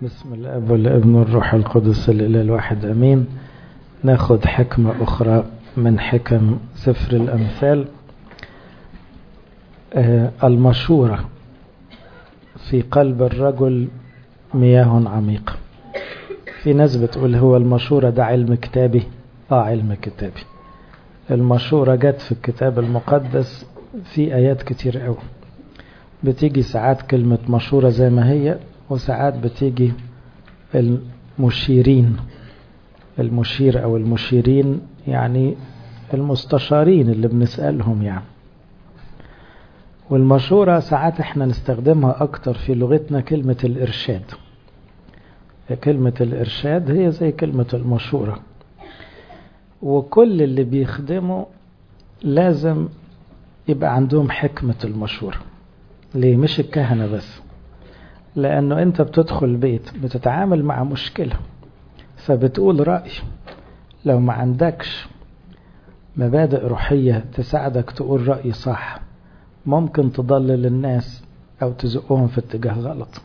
بسم الاب والابن والروح القدس الاله الواحد امين ناخد حكمه اخرى من حكم سفر الامثال آه المشوره في قلب الرجل مياه عميقه في ناس بتقول هو المشوره ده علم كتابي اه علم كتابي المشوره جت في الكتاب المقدس في ايات كتير قوي بتيجي ساعات كلمه مشوره زي ما هي وساعات بتيجي المشيرين المشير او المشيرين يعني المستشارين اللي بنسألهم يعني والمشورة ساعات احنا نستخدمها اكتر في لغتنا كلمة الارشاد كلمة الارشاد هي زي كلمة المشورة وكل اللي بيخدموا لازم يبقى عندهم حكمة المشورة ليه مش الكهنة بس لأنه أنت بتدخل بيت بتتعامل مع مشكلة فبتقول رأي لو ما عندكش مبادئ روحية تساعدك تقول رأي صح ممكن تضلل الناس أو تزقهم في اتجاه غلط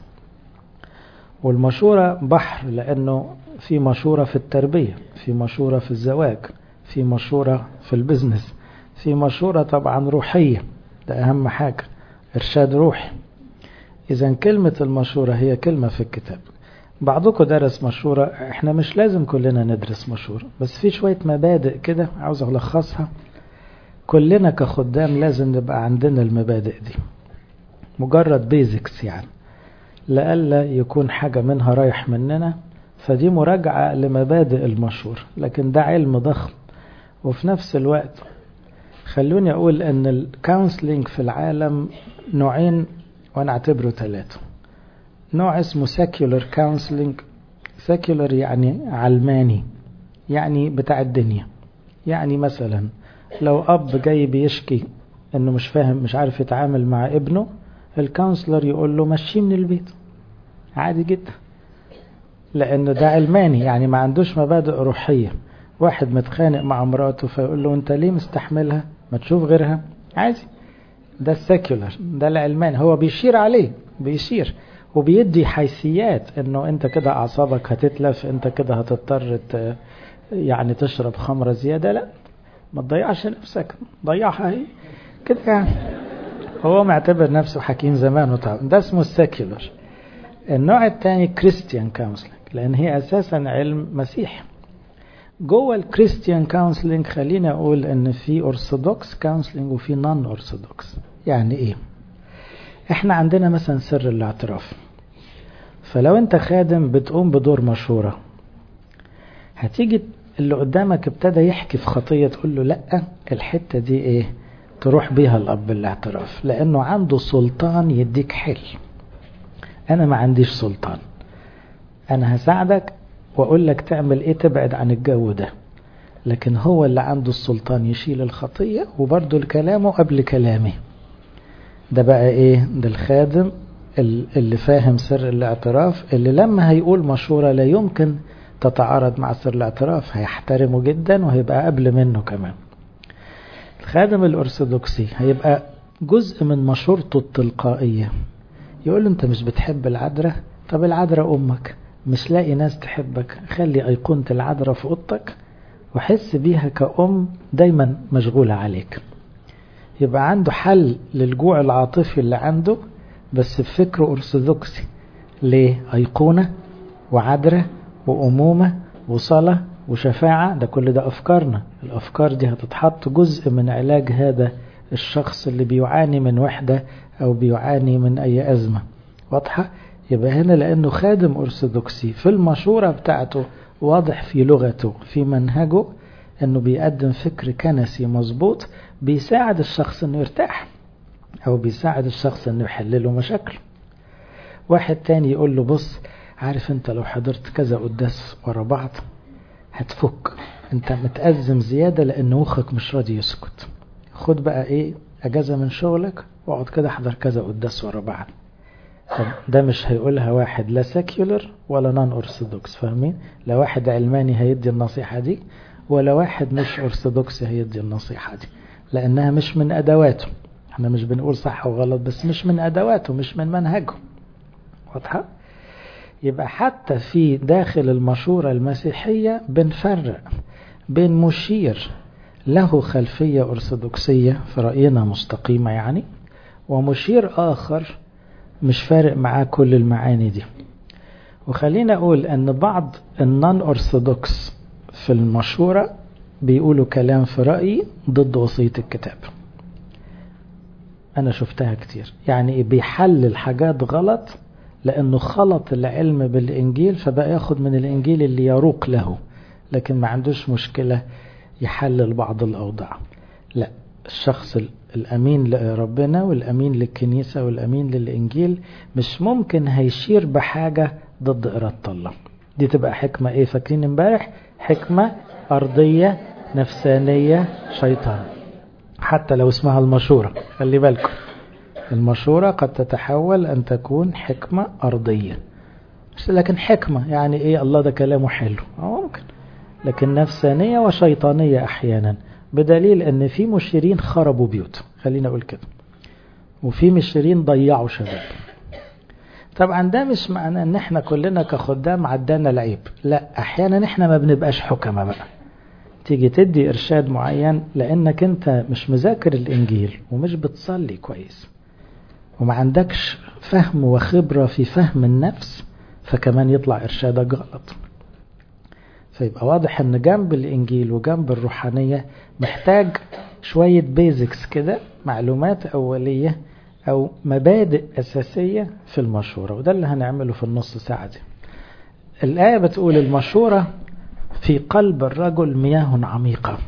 والمشورة بحر لأنه في مشورة في التربية في مشورة في الزواج في مشورة في البزنس في مشورة طبعا روحية ده أهم حاجة إرشاد روحي إذا كلمة المشورة هي كلمة في الكتاب بعضكم درس مشورة احنا مش لازم كلنا ندرس مشورة بس في شوية مبادئ كده عاوز ألخصها كلنا كخدام لازم نبقى عندنا المبادئ دي مجرد بيزكس يعني لألا يكون حاجة منها رايح مننا فدي مراجعة لمبادئ المشورة لكن ده علم ضخم وفي نفس الوقت خلوني أقول أن الكونسلينج في العالم نوعين وانا اعتبره ثلاثة نوع اسمه secular counseling secular يعني علماني يعني بتاع الدنيا يعني مثلا لو اب جاي بيشكي انه مش فاهم مش عارف يتعامل مع ابنه الكونسلر يقول له مشيه من البيت عادي جدا لانه ده علماني يعني ما عندوش مبادئ روحية واحد متخانق مع مراته فيقول له انت ليه مستحملها ما تشوف غيرها عادي ده السيكولر ده العلماني هو بيشير عليه بيشير وبيدي حيثيات انه انت كده اعصابك هتتلف انت كده هتضطر يعني تشرب خمره زياده لا ما تضيعش نفسك ضيعها هي كده يعني هو معتبر نفسه حكيم زمان وطبعا ده اسمه السيكولر النوع الثاني كريستيان كونسلنج لان هي اساسا علم مسيحي جوه الكريستيان كونسلنج خليني اقول ان في ارثوذكس كونسلنج وفي نون ارثوذكس يعني ايه احنا عندنا مثلا سر الاعتراف فلو انت خادم بتقوم بدور مشورة هتيجي اللي قدامك ابتدى يحكي في خطية تقول له لا الحتة دي ايه تروح بيها الاب الاعتراف لانه عنده سلطان يديك حل انا ما عنديش سلطان انا هساعدك واقول لك تعمل ايه تبعد عن الجو ده لكن هو اللي عنده السلطان يشيل الخطية وبرضه كلامه قبل كلامي ده بقى ايه ده الخادم اللي فاهم سر الاعتراف اللي لما هيقول مشورة لا يمكن تتعارض مع سر الاعتراف هيحترمه جدا وهيبقى قبل منه كمان الخادم الأرثوذكسي هيبقى جزء من مشورته التلقائية يقول له انت مش بتحب العذراء طب العذراء امك مش لاقي ناس تحبك خلي أيقونة العذراء في أوضتك وحس بيها كأم دايما مشغولة عليك يبقى عنده حل للجوع العاطفي اللي عنده بس بفكر أرثوذكسي ليه أيقونة وعذراء وأمومة وصلاة وشفاعة ده كل ده أفكارنا الأفكار دي هتتحط جزء من علاج هذا الشخص اللي بيعاني من وحدة أو بيعاني من أي أزمة واضحة؟ يبقى هنا لأنه خادم أرثوذكسي في المشورة بتاعته واضح في لغته في منهجه أنه بيقدم فكر كنسي مظبوط بيساعد الشخص أنه يرتاح أو بيساعد الشخص أنه يحل له مشاكل واحد تاني يقول له بص عارف أنت لو حضرت كذا قداس ورا بعض هتفك أنت متأزم زيادة لأن مخك مش راضي يسكت خد بقى إيه أجازة من شغلك واقعد كده احضر كذا قداس ورا بعض ده مش هيقولها واحد لا سيكولر ولا نون ارثوذكس فاهمين لا واحد علماني هيدي النصيحة دي ولا واحد مش ارثوذكسي هيدي النصيحة دي لانها مش من ادواته احنا مش بنقول صح وغلط بس مش من ادواته مش من منهجه واضحة يبقى حتى في داخل المشورة المسيحية بنفرق بين مشير له خلفية أرثوذكسية في رأينا مستقيمة يعني ومشير آخر مش فارق معاه كل المعاني دي وخلينا أقول أن بعض النون أرثوذكس في المشورة بيقولوا كلام في رأيي ضد وصية الكتاب أنا شفتها كتير يعني بيحلل حاجات غلط لأنه خلط العلم بالإنجيل فبقى ياخد من الإنجيل اللي يروق له لكن ما عندوش مشكلة يحلل بعض الأوضاع لا الشخص الأمين لربنا والأمين للكنيسة والأمين للإنجيل مش ممكن هيشير بحاجة ضد إرادة الله دي تبقى حكمة إيه فاكرين امبارح حكمة أرضية نفسانية شيطان حتى لو اسمها المشورة خلي بالكم المشورة قد تتحول أن تكون حكمة أرضية لكن حكمة يعني إيه الله ده كلامه حلو ممكن لكن نفسانية وشيطانية أحيانا بدليل أن في مشيرين خربوا بيوت خلينا أقول كده وفي مشيرين ضيعوا شباب طبعا ده مش معناه ان احنا كلنا كخدام عدانا العيب لا احيانا احنا ما بنبقاش حكمة بقى تيجي تدي ارشاد معين لانك انت مش مذاكر الانجيل ومش بتصلي كويس وما عندكش فهم وخبرة في فهم النفس فكمان يطلع ارشادك غلط فيبقى واضح ان جنب الانجيل وجنب الروحانية محتاج شوية بيزكس كده معلومات اولية او مبادئ اساسية في المشورة وده اللي هنعمله في النص ساعة دي الآية بتقول المشورة في قلب الرجل مياه عميقة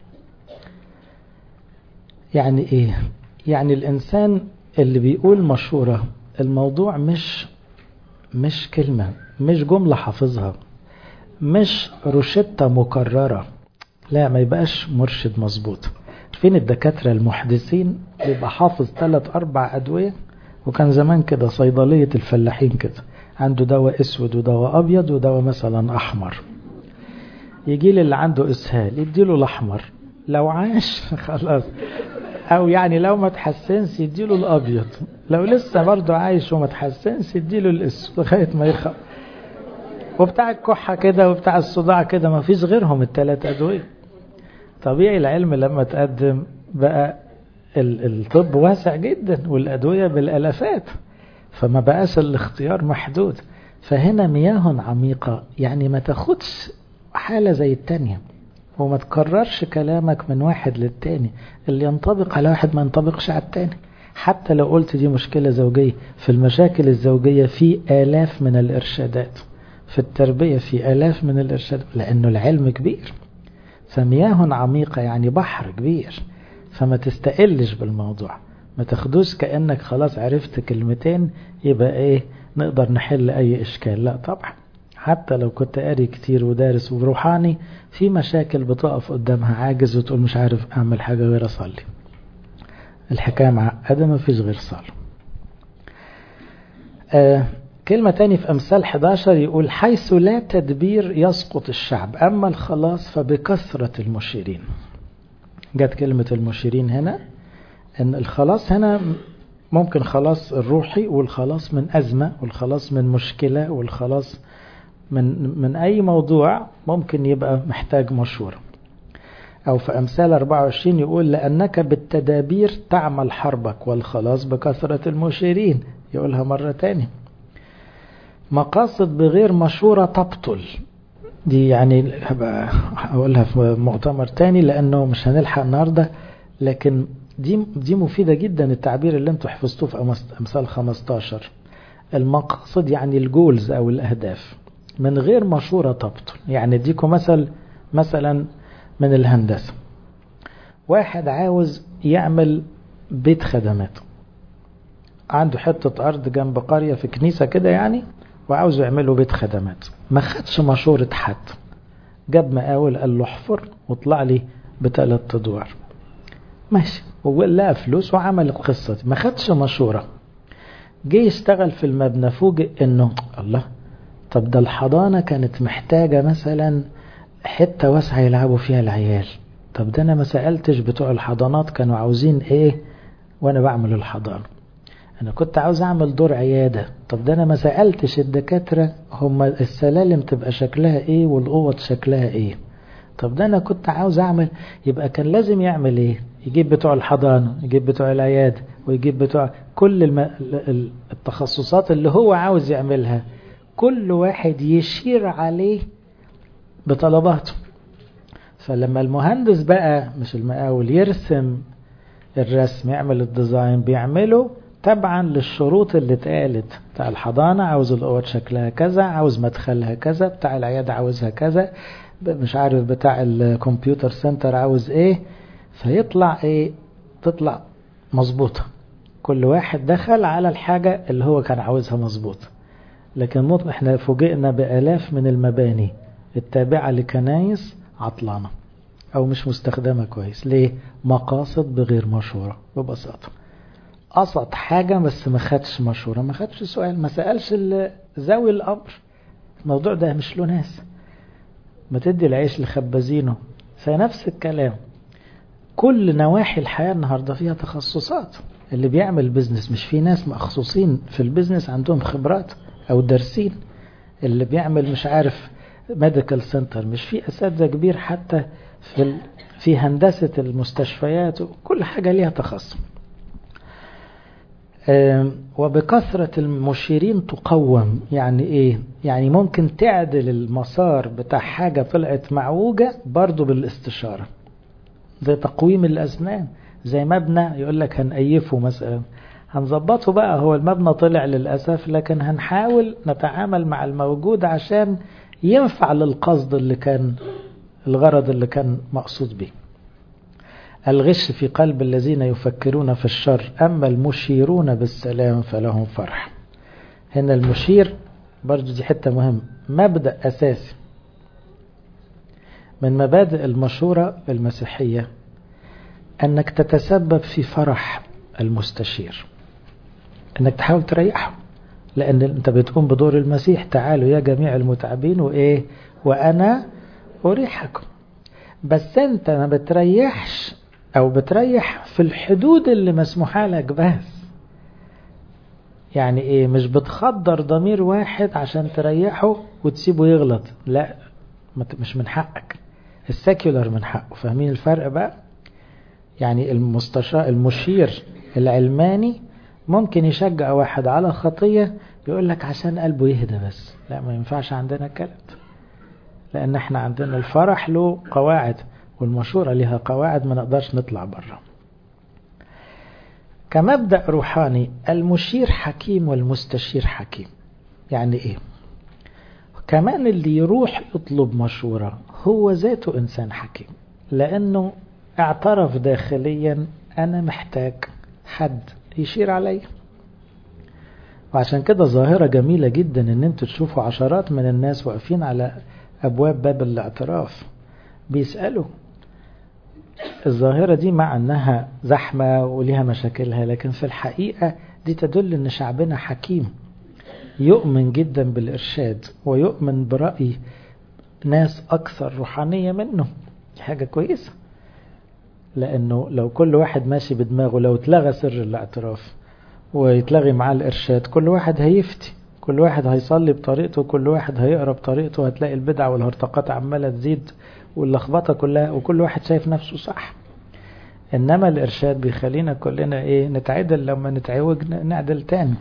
يعني ايه يعني الانسان اللي بيقول مشورة الموضوع مش مش كلمة مش جملة حافظها مش روشتة مكررة لا ما يبقاش مرشد مظبوط فين الدكاترة المحدثين بيبقى حافظ ثلاث أربع أدوية وكان زمان كده صيدلية الفلاحين كده عنده دواء اسود ودواء أبيض ودواء مثلا أحمر يجي لي اللي عنده إسهال يديله الأحمر لو عاش خلاص أو يعني لو ما تحسنش يديله الأبيض لو لسه برضه عايش وما تحسنش يديله الأسود لغاية ما يخف وبتاع الكحة كده وبتاع الصداع كده ما فيش غيرهم الثلاث أدوية طبيعي العلم لما تقدم بقى الطب واسع جدا والأدوية بالألافات فما بقاش الاختيار محدود فهنا مياه عميقة يعني ما تاخدش حالة زي التانية وما تكررش كلامك من واحد للتاني اللي ينطبق على واحد ما ينطبقش على التاني حتى لو قلت دي مشكلة زوجية في المشاكل الزوجية في آلاف من الإرشادات في التربية في آلاف من الإرشادات لأنه العلم كبير فمياه عميقة يعني بحر كبير فما تستقلش بالموضوع ما تاخدوش كأنك خلاص عرفت كلمتين يبقى ايه نقدر نحل اي اشكال لا طبعا حتى لو كنت قاري كتير ودارس وروحاني في مشاكل بتقف قدامها عاجز وتقول مش عارف اعمل حاجة غير اصلي الحكاية معقدة ما فيش غير صلاة آه كلمة تاني في أمثال 11 يقول حيث لا تدبير يسقط الشعب أما الخلاص فبكثرة المشيرين جت كلمة المشيرين هنا أن الخلاص هنا ممكن خلاص الروحي والخلاص من أزمة والخلاص من مشكلة والخلاص من من أي موضوع ممكن يبقى محتاج مشورة أو في أمثال 24 يقول لأنك بالتدابير تعمل حربك والخلاص بكثرة المشيرين يقولها مرة تاني مقاصد بغير مشورة تبطل دي يعني هبقى هقولها في مؤتمر تاني لأنه مش هنلحق النهاردة لكن دي دي مفيدة جدا التعبير اللي انتوا حفظتوه في أمثال 15 المقاصد يعني الجولز أو الأهداف من غير مشورة تبطل يعني اديكم مثل مثلا من الهندسة واحد عاوز يعمل بيت خدمات عنده حتة أرض جنب قرية في كنيسة كده يعني وعاوز يعملوا بيت خدمات ما خدش مشورة حد جاب مقاول قال له احفر واطلع لي بثلاث ادوار ماشي ولقى فلوس وعمل القصة دي ما خدش مشورة جه يشتغل في المبنى فوجئ انه الله طب ده الحضانة كانت محتاجة مثلا حتة واسعة يلعبوا فيها العيال طب ده انا ما سألتش بتوع الحضانات كانوا عاوزين ايه وانا بعمل الحضانة انا كنت عاوز اعمل دور عيادة طب ده انا ما سألتش الدكاترة هم السلالم تبقى شكلها ايه والاوض شكلها ايه طب ده انا كنت عاوز اعمل يبقى كان لازم يعمل ايه يجيب بتوع الحضانة يجيب بتوع العيادة ويجيب بتوع كل الم... التخصصات اللي هو عاوز يعملها كل واحد يشير عليه بطلباته فلما المهندس بقى مش المقاول يرسم الرسم يعمل الديزاين بيعمله تبعا للشروط اللي اتقالت بتاع الحضانة عاوز الأوض شكلها كذا عاوز مدخلها كذا بتاع العيادة عاوزها كذا مش عارف بتاع الكمبيوتر سنتر عاوز ايه فيطلع ايه تطلع مظبوطة كل واحد دخل على الحاجة اللي هو كان عاوزها مظبوطة لكن احنا فوجئنا بآلاف من المباني التابعة لكنايس عطلانة أو مش مستخدمة كويس ليه؟ مقاصد بغير مشورة ببساطة قصد حاجة بس ما خدش مشورة ما خدش سؤال ما سألش ذوي الأمر الموضوع ده مش له ناس ما تدي العيش لخبازينه فنفس الكلام كل نواحي الحياة النهاردة فيها تخصصات اللي بيعمل بيزنس مش في ناس مخصوصين في البيزنس عندهم خبرات أو دارسين اللي بيعمل مش عارف ميديكال سنتر مش في أساتذة كبير حتى في في هندسة المستشفيات وكل حاجة ليها تخصص وبكثرة المشيرين تقوم يعني ايه يعني ممكن تعدل المسار بتاع حاجة طلعت معوجة برضو بالاستشارة زي تقويم الأسنان زي مبنى يقول لك هنأيفه مثلا هنظبطه بقى هو المبنى طلع للأسف لكن هنحاول نتعامل مع الموجود عشان ينفع للقصد اللي كان الغرض اللي كان مقصود به الغش في قلب الذين يفكرون في الشر أما المشيرون بالسلام فلهم فرح هنا المشير برضو دي حتة مهمة مبدأ أساسي من مبادئ المشورة المسيحية أنك تتسبب في فرح المستشير أنك تحاول تريحه لأن أنت بتقوم بدور المسيح تعالوا يا جميع المتعبين وإيه وأنا أريحكم بس أنت ما بتريحش أو بتريح في الحدود اللي مسموحة لك بس يعني إيه مش بتخدر ضمير واحد عشان تريحه وتسيبه يغلط لا مش من حقك السيكولر من حقه فاهمين الفرق بقى يعني المستشار المشير العلماني ممكن يشجع واحد على خطية يقول لك عشان قلبه يهدى بس لا ما ينفعش عندنا الكلام لأن احنا عندنا الفرح له قواعد والمشورة لها قواعد ما نقدرش نطلع بره كمبدأ روحاني المشير حكيم والمستشير حكيم يعني ايه كمان اللي يروح يطلب مشورة هو ذاته إنسان حكيم لأنه اعترف داخليا أنا محتاج حد يشير علي وعشان كده ظاهرة جميلة جدا ان انتوا تشوفوا عشرات من الناس واقفين على ابواب باب الاعتراف بيسألوا الظاهرة دي مع انها زحمة وليها مشاكلها لكن في الحقيقة دي تدل ان شعبنا حكيم يؤمن جدا بالارشاد ويؤمن برأي ناس اكثر روحانية منه حاجة كويسة لانه لو كل واحد ماشي بدماغه لو اتلغى سر الاعتراف ويتلغي معاه الارشاد كل واحد هيفتي كل واحد هيصلي بطريقته كل واحد هيقرا بطريقته هتلاقي البدع والهرطقات عماله تزيد واللخبطه كلها وكل واحد شايف نفسه صح انما الارشاد بيخلينا كلنا ايه نتعدل لما نتعوج نعدل تاني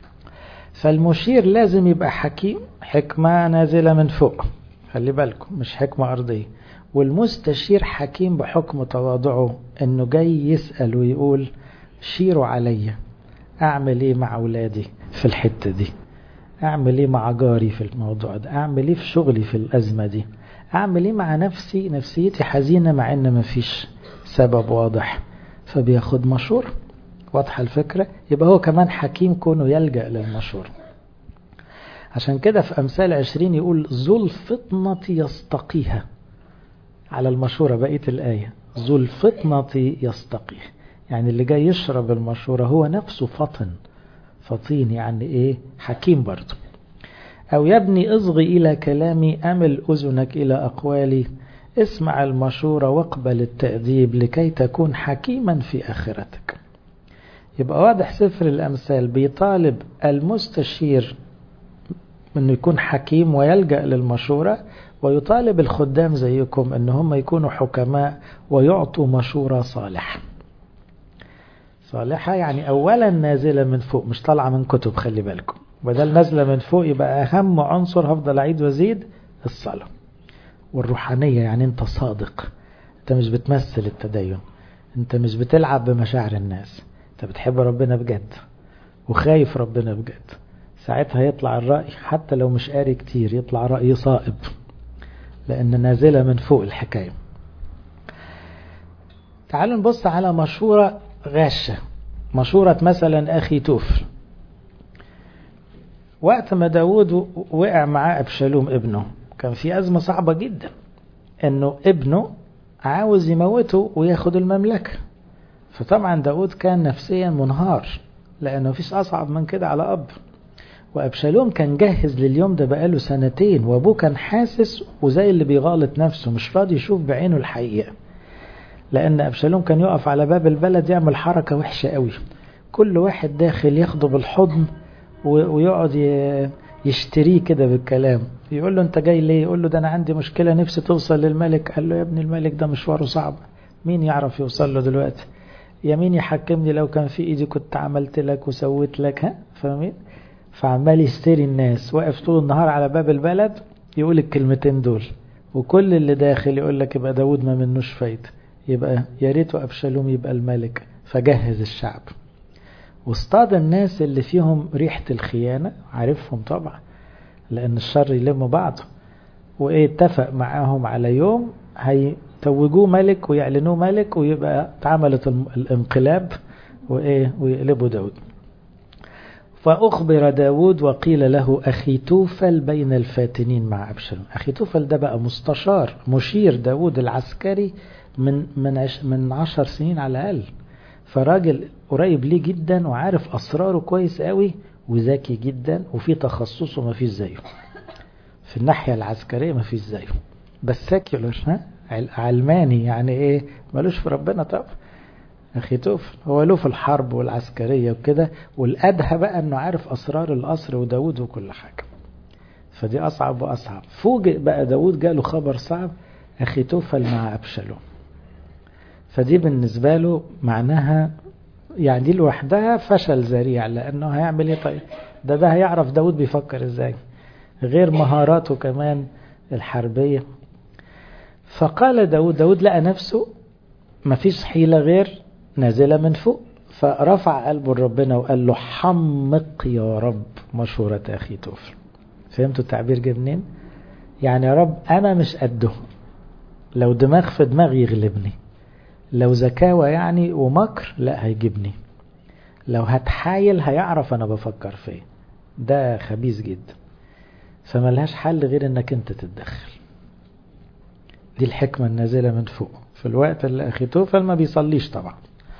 فالمشير لازم يبقى حكيم حكمة نازلة من فوق خلي بالكم مش حكمة أرضية والمستشير حكيم بحكم تواضعه انه جاي يسأل ويقول شيروا عليا اعمل ايه مع اولادي في الحتة دي اعمل ايه مع جاري في الموضوع ده اعمل ايه في شغلي في الازمة دي اعمل ايه مع نفسي نفسيتي حزينة مع ان مفيش سبب واضح فبياخد مشورة واضحة الفكرة يبقى هو كمان حكيم كونه يلجأ للمشورة عشان كده في أمثال عشرين يقول ذو الفطنة يستقيها على المشورة بقية الآية ذو الفطنة يستقيه يعني اللي جاي يشرب المشورة هو نفسه فطن فطين يعني ايه حكيم برضه أو يا ابني اصغي إلى كلامي أمل أذنك إلى أقوالي اسمع المشورة واقبل التأديب لكي تكون حكيما في آخرتك يبقى واضح سفر الأمثال بيطالب المستشير انه يكون حكيم ويلجأ للمشورة ويطالب الخدام زيكم ان هم يكونوا حكماء ويعطوا مشورة صالحة صالحة يعني اولا نازلة من فوق مش طالعة من كتب خلي بالكم بدل نازلة من فوق يبقى اهم عنصر هفضل اعيد وازيد الصلاة والروحانية يعني انت صادق انت مش بتمثل التدين انت مش بتلعب بمشاعر الناس انت بتحب ربنا بجد وخايف ربنا بجد ساعتها يطلع الرأي حتى لو مش قاري كتير يطلع رأي صائب لأن نازلة من فوق الحكاية تعالوا نبص على مشورة غاشة مشورة مثلا أخي توفل وقت ما داود وقع معاه أبشالوم ابنه كان في أزمة صعبة جدا أنه ابنه عاوز يموته وياخد المملكة فطبعا داود كان نفسيا منهار لأنه فيش أصعب من كده على أب وأبشالوم كان جاهز لليوم ده بقاله سنتين وأبوه كان حاسس وزي اللي بيغالط نفسه مش راضي يشوف بعينه الحقيقة لأن أبشالوم كان يقف على باب البلد يعمل حركة وحشة قوي كل واحد داخل ياخده بالحضن ويقعد يشتريه كده بالكلام يقول له انت جاي ليه يقول له ده انا عندي مشكلة نفسي توصل للملك قال له يا ابن الملك ده مشواره صعب مين يعرف يوصل له دلوقتي يا مين يحكمني لو كان في ايدي كنت عملت لك وسويت لك ها فاهمين فعمال يشتري الناس واقف طول النهار على باب البلد يقول الكلمتين دول وكل اللي داخل يقول لك يبقى داود ما منوش فايدة يبقى يا ريت أبشالوم يبقى الملك فجهز الشعب واصطاد الناس اللي فيهم ريحة الخيانة عارفهم طبعا لأن الشر يلم بعضه وإيه اتفق معاهم على يوم هيتوجوه ملك ويعلنوه ملك ويبقى اتعملت الانقلاب وإيه ويقلبوا داود فأخبر داود وقيل له أخي توفل بين الفاتنين مع أبشالوم أخي توفل ده بقى مستشار مشير داود العسكري من من عش من عشر سنين على الأقل فراجل قريب ليه جدا وعارف أسراره كويس قوي وذكي جدا وفي تخصصه ما فيش زيه في الناحية العسكرية ما فيش زيه بس ساكيولر ها علماني يعني ايه ملوش في ربنا طبعا أخي توفل هو له في الحرب والعسكرية وكده والأدهى بقى أنه عارف أسرار القصر وداود وكل حاجة فدي أصعب وأصعب فوجئ بقى داود جاله خبر صعب أخي توفل مع أبشالوم فدي بالنسبة له معناها يعني دي لوحدها فشل ذريع لأنه هيعمل إيه طيب ده ده هيعرف داود بيفكر إزاي غير مهاراته كمان الحربية فقال داود داود لقى نفسه مفيش حيلة غير نازلة من فوق فرفع قلبه لربنا وقال له حمق يا رب مشورة أخي توفل فهمتوا التعبير جه منين يعني يا رب أنا مش قده لو دماغ في دماغ يغلبني لو زكاوة يعني ومكر لا هيجيبني لو هتحايل هيعرف أنا بفكر فيه ده خبيث جدا فملهاش حل غير انك انت تتدخل دي الحكمة النازلة من فوق في الوقت اللي أخي توفل ما بيصليش طبعا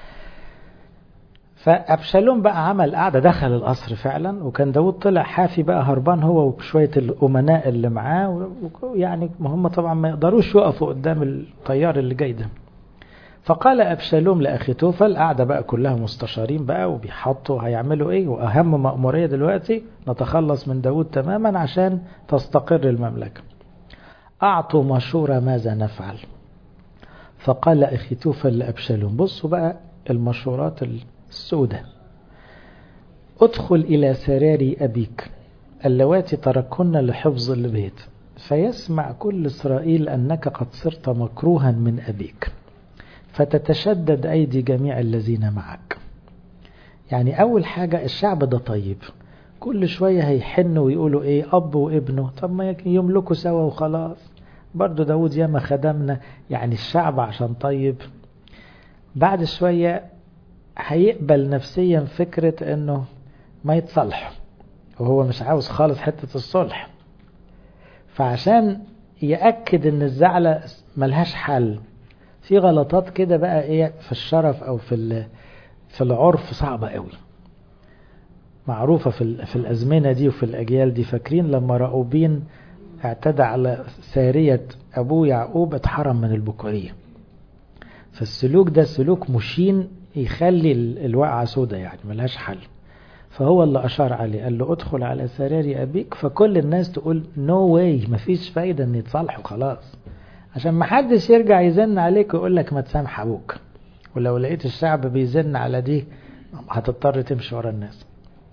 فأبشالوم بقى عمل قاعدة دخل القصر فعلا وكان داود طلع حافي بقى هربان هو وشوية الأمناء اللي معاه يعني هم طبعا ما يقدروش يقفوا قدام الطيار اللي جاي ده فقال أبشالوم لأخي توفل قاعدة بقى كلها مستشارين بقى وبيحطوا هيعملوا ايه وأهم مأمورية دلوقتي نتخلص من داود تماما عشان تستقر المملكة أعطوا مشورة ماذا نفعل فقال أخي توفل لأبشالوم بصوا بقى المشورات السوداء ادخل إلى سراري أبيك اللواتي تركهن لحفظ البيت فيسمع كل إسرائيل أنك قد صرت مكروها من أبيك فتتشدد أيدي جميع الذين معك يعني أول حاجة الشعب ده طيب كل شوية هيحنوا ويقولوا إيه أب وابنه طب ما يملكوا سوا وخلاص برضو داود ياما خدمنا يعني الشعب عشان طيب بعد شوية هيقبل نفسيا فكرة انه ما يتصلح وهو مش عاوز خالص حتة الصلح فعشان يأكد ان الزعلة ملهاش حل في غلطات كده بقى ايه في الشرف او في في العرف صعبة قوي معروفة في, في الأزمنة دي وفي الأجيال دي فاكرين لما رأوبين اعتدى على سارية أبوه يعقوب اتحرم من البكورية فالسلوك ده سلوك مشين يخلي الوقعة سودة يعني ملهاش حل فهو اللي أشار عليه قال له ادخل على سراري أبيك فكل الناس تقول نو no واي مفيش فايدة ان يتصالحوا خلاص عشان ما حدش يرجع يزن عليك ويقول لك ما تسامح أبوك ولو لقيت الشعب بيزن على دي هتضطر تمشي ورا الناس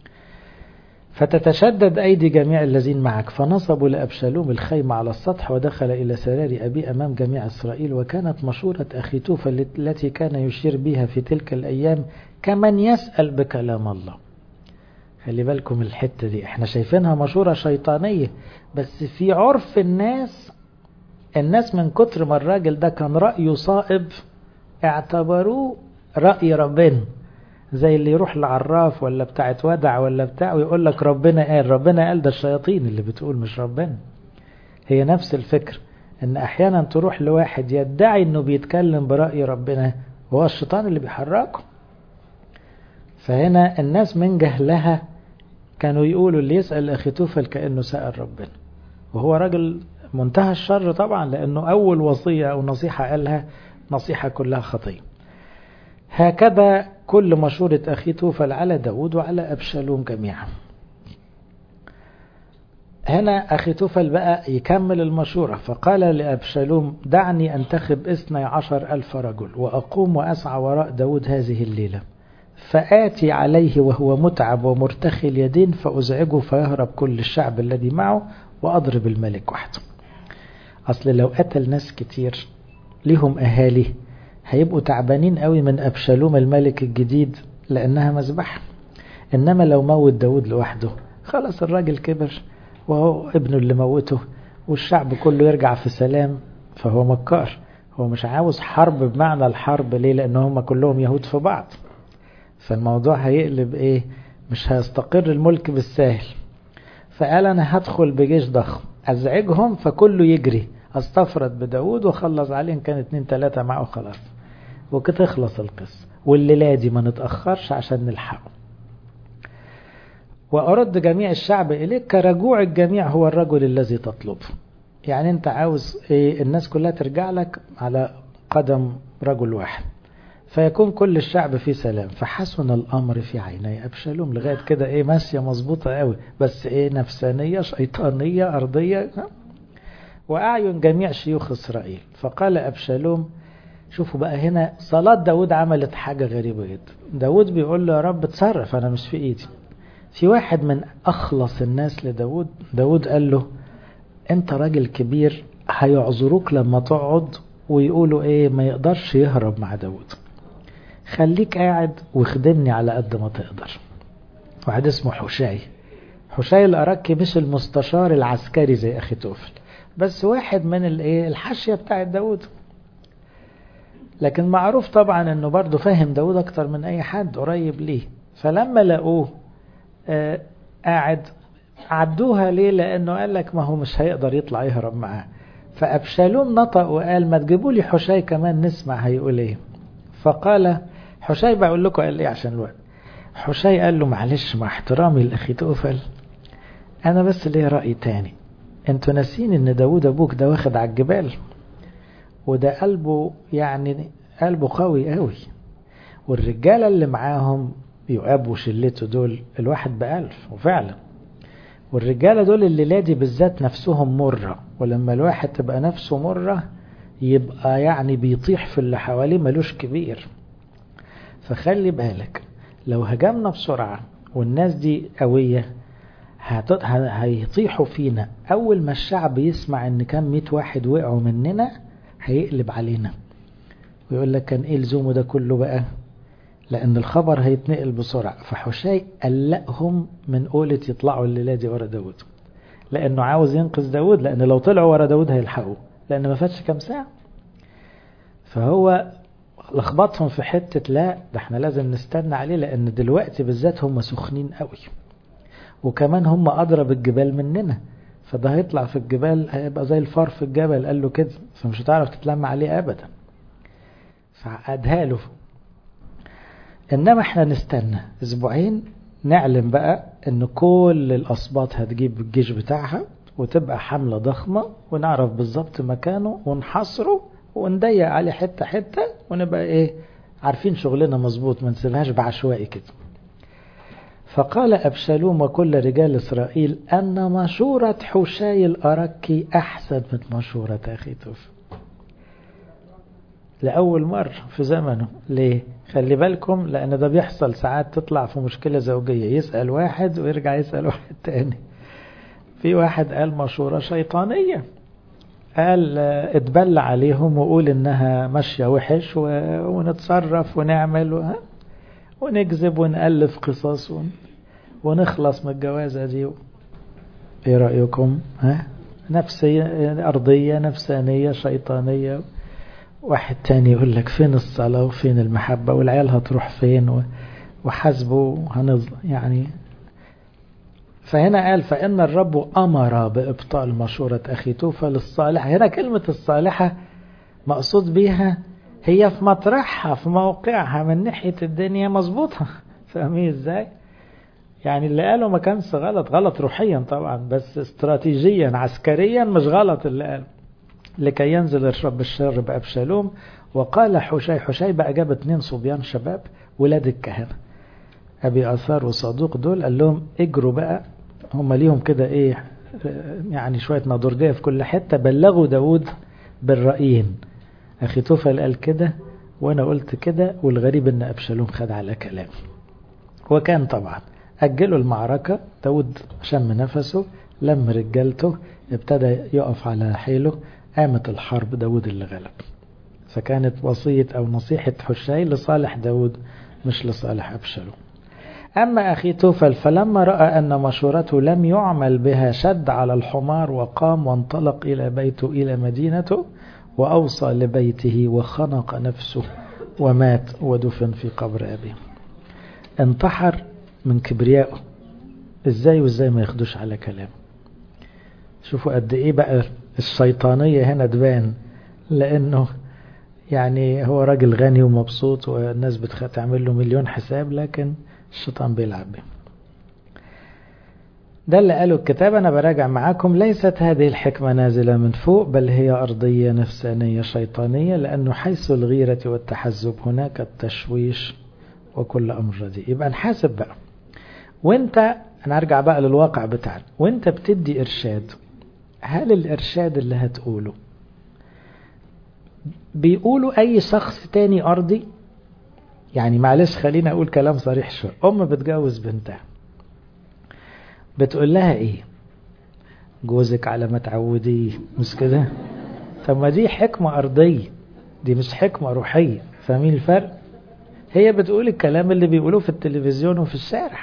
فتتشدد أيدي جميع الذين معك فنصبوا لأبشالوم الخيمة على السطح ودخل إلى سرار أبي أمام جميع إسرائيل وكانت مشورة أخي توفى التي كان يشير بها في تلك الأيام كمن يسأل بكلام الله خلي بالكم الحتة دي احنا شايفينها مشورة شيطانية بس في عرف الناس الناس من كتر ما الراجل ده كان رأيه صائب اعتبروه رأي ربنا زي اللي يروح لعراف ولا بتاعت ودع ولا بتاع ويقول لك ربنا قال ربنا قال ده الشياطين اللي بتقول مش ربنا هي نفس الفكر ان احيانا تروح لواحد يدعي انه بيتكلم برأي ربنا وهو الشيطان اللي بيحركه فهنا الناس من جهلها كانوا يقولوا اللي يسأل أخي توفل كأنه سأل ربنا وهو راجل منتهى الشر طبعا لأنه أول وصية أو نصيحة قالها نصيحة كلها خطية هكذا كل مشورة أخي توفل على داود وعلى أبشالوم جميعا هنا أخي توفل بقى يكمل المشورة فقال لأبشالوم دعني أنتخب اثني عشر ألف رجل وأقوم وأسعى وراء داود هذه الليلة فآتي عليه وهو متعب ومرتخي اليدين فأزعجه فيهرب كل الشعب الذي معه وأضرب الملك وحده أصل لو قتل ناس كتير ليهم أهالي هيبقوا تعبانين قوي من أبشالوم الملك الجديد لأنها مذبحة إنما لو موت داود لوحده خلاص الراجل كبر وهو ابنه اللي موته والشعب كله يرجع في سلام فهو مكار هو مش عاوز حرب بمعنى الحرب ليه لأن هم كلهم يهود في بعض فالموضوع هيقلب ايه مش هيستقر الملك بالساهل فقال انا هدخل بجيش ضخم ازعجهم فكله يجري استفرد بداود وخلص عليه ان كان اتنين تلاتة معه خلاص وكده تخلص القصة والليلة دي ما نتأخرش عشان نلحقه وأرد جميع الشعب إليك كرجوع الجميع هو الرجل الذي تطلبه يعني أنت عاوز إيه الناس كلها ترجع لك على قدم رجل واحد فيكون كل الشعب في سلام فحسن الأمر في عيني أبشالوم لغاية كده إيه ماشية مظبوطة قوي بس إيه نفسانية شيطانية أرضية وأعين جميع شيوخ إسرائيل فقال أبشالوم شوفوا بقى هنا صلاة داود عملت حاجة غريبة جدا داود بيقول له يا رب تصرف أنا مش في إيدي في واحد من أخلص الناس لداود داود قال له أنت راجل كبير هيعذروك لما تقعد ويقولوا إيه ما يقدرش يهرب مع داود خليك قاعد واخدمني على قد ما تقدر واحد اسمه حشاي حشاي الأركي مش المستشار العسكري زي أخي توفل بس واحد من الايه الحاشية بتاعة داود لكن معروف طبعا انه برضه فاهم داود اكتر من اي حد قريب ليه فلما لقوه آه قاعد عدوها ليه لانه قال لك ما هو مش هيقدر يطلع يهرب معاه فابشالوم نطق وقال ما تجيبوا لي حشاي كمان نسمع هيقول ايه فقال حشاي بقول لكم قال ايه عشان الوقت حشاي قال له معلش مع احترامي لاخي توفل انا بس ليا راي تاني انتوا ناسين ان داود ابوك ده واخد على الجبال وده قلبه يعني قلبه قوي قوي والرجالة اللي معاهم يؤاب وشلته دول الواحد بألف وفعلا والرجالة دول اللي لادي بالذات نفسهم مرة ولما الواحد تبقى نفسه مرة يبقى يعني بيطيح في اللي حواليه ملوش كبير فخلي بالك لو هجمنا بسرعة والناس دي قوية هيطيحوا فينا أول ما الشعب يسمع إن كان مئة واحد وقعوا مننا هيقلب علينا ويقول لك كان إيه لزومه ده كله بقى لأن الخبر هيتنقل بسرعة فحشاي قلقهم من قولة يطلعوا الليلة دي ورا داود لأنه عاوز ينقذ داود لأن لو طلعوا ورا داود هيلحقوه لأن ما فاتش كام ساعة فهو لخبطهم في حتة لا ده احنا لازم نستنى عليه لأن دلوقتي بالذات هم سخنين قوي وكمان هم أدرى بالجبال مننا فده هيطلع في الجبال هيبقى زي الفار في الجبل قال له كده فمش هتعرف تتلم عليه أبدا فعقدها له إنما احنا نستنى أسبوعين نعلم بقى إن كل الأسباط هتجيب الجيش بتاعها وتبقى حملة ضخمة ونعرف بالظبط مكانه ونحصره ونضيق عليه حتة حتة ونبقى إيه عارفين شغلنا مظبوط ما نسيبهاش بعشوائي كده فقال أبشالوم وكل رجال إسرائيل أن مشورة حشاي الأركي أحسن من مشورة أخي توفى لأول مرة في زمنه ليه؟ خلي بالكم لأن ده بيحصل ساعات تطلع في مشكلة زوجية يسأل واحد ويرجع يسأل واحد تاني في واحد قال مشورة شيطانية قال اتبلى عليهم وقول انها ماشية وحش ونتصرف ونعمل و... ونكذب ونألف قصص ون... ونخلص من الجوازة دي ايه رأيكم ها نفسية أرضية نفسانية شيطانية واحد تاني يقول لك فين الصلاة وفين المحبة والعيال هتروح فين و... وحسبه هنظ يعني فهنا قال فإن الرب أمر بإبطال مشورة أخي توفى للصالحة هنا كلمة الصالحة مقصود بيها هي في مطرحها في موقعها من ناحية الدنيا مظبوطة فاهمين ازاي يعني اللي قاله ما كانش غلط غلط روحيا طبعا بس استراتيجيا عسكريا مش غلط اللي قاله لكي ينزل الرب الشر بأبشالوم وقال حشي حشي بقى جاب اتنين صبيان شباب ولاد الكهنة أبي أثار وصدوق دول قال لهم اجروا بقى هم ليهم كده ايه يعني شوية نضرجية في كل حتة بلغوا داود بالرأيين أخي توفل قال كده وأنا قلت كده والغريب أن أبشالوم خد على كلامي وكان طبعا أجلوا المعركة داود شم نفسه لم رجالته ابتدى يقف على حيله قامت الحرب داود اللي غلب فكانت وصية أو نصيحة حشاي لصالح داود مش لصالح أبشالوم أما أخي توفل فلما رأى أن مشورته لم يعمل بها شد على الحمار وقام وانطلق إلى بيته إلى مدينته وأوصى لبيته وخنق نفسه ومات ودفن في قبر أبيه انتحر من كبريائه ازاي وازاي ما ياخدوش على كلامه شوفوا قد ايه بقى الشيطانية هنا تبان لانه يعني هو راجل غني ومبسوط والناس بتعمل له مليون حساب لكن الشيطان بيلعب بيه ده اللي قاله الكتاب أنا براجع معاكم ليست هذه الحكمة نازلة من فوق بل هي أرضية نفسانية شيطانية لأنه حيث الغيرة والتحزب هناك التشويش وكل أمر رديء يبقى نحاسب بقى وانت أنا أرجع بقى للواقع بتاعنا وانت بتدي إرشاد هل الإرشاد اللي هتقوله بيقولوا أي شخص تاني أرضي يعني معلش خلينا أقول كلام صريح شوية أم بتجوز بنتها بتقول لها ايه جوزك على ما تعوديه مش كده طب ما دي حكمة أرضية دي مش حكمة روحية فاهمين الفرق هي بتقول الكلام اللي بيقولوه في التلفزيون وفي الشارع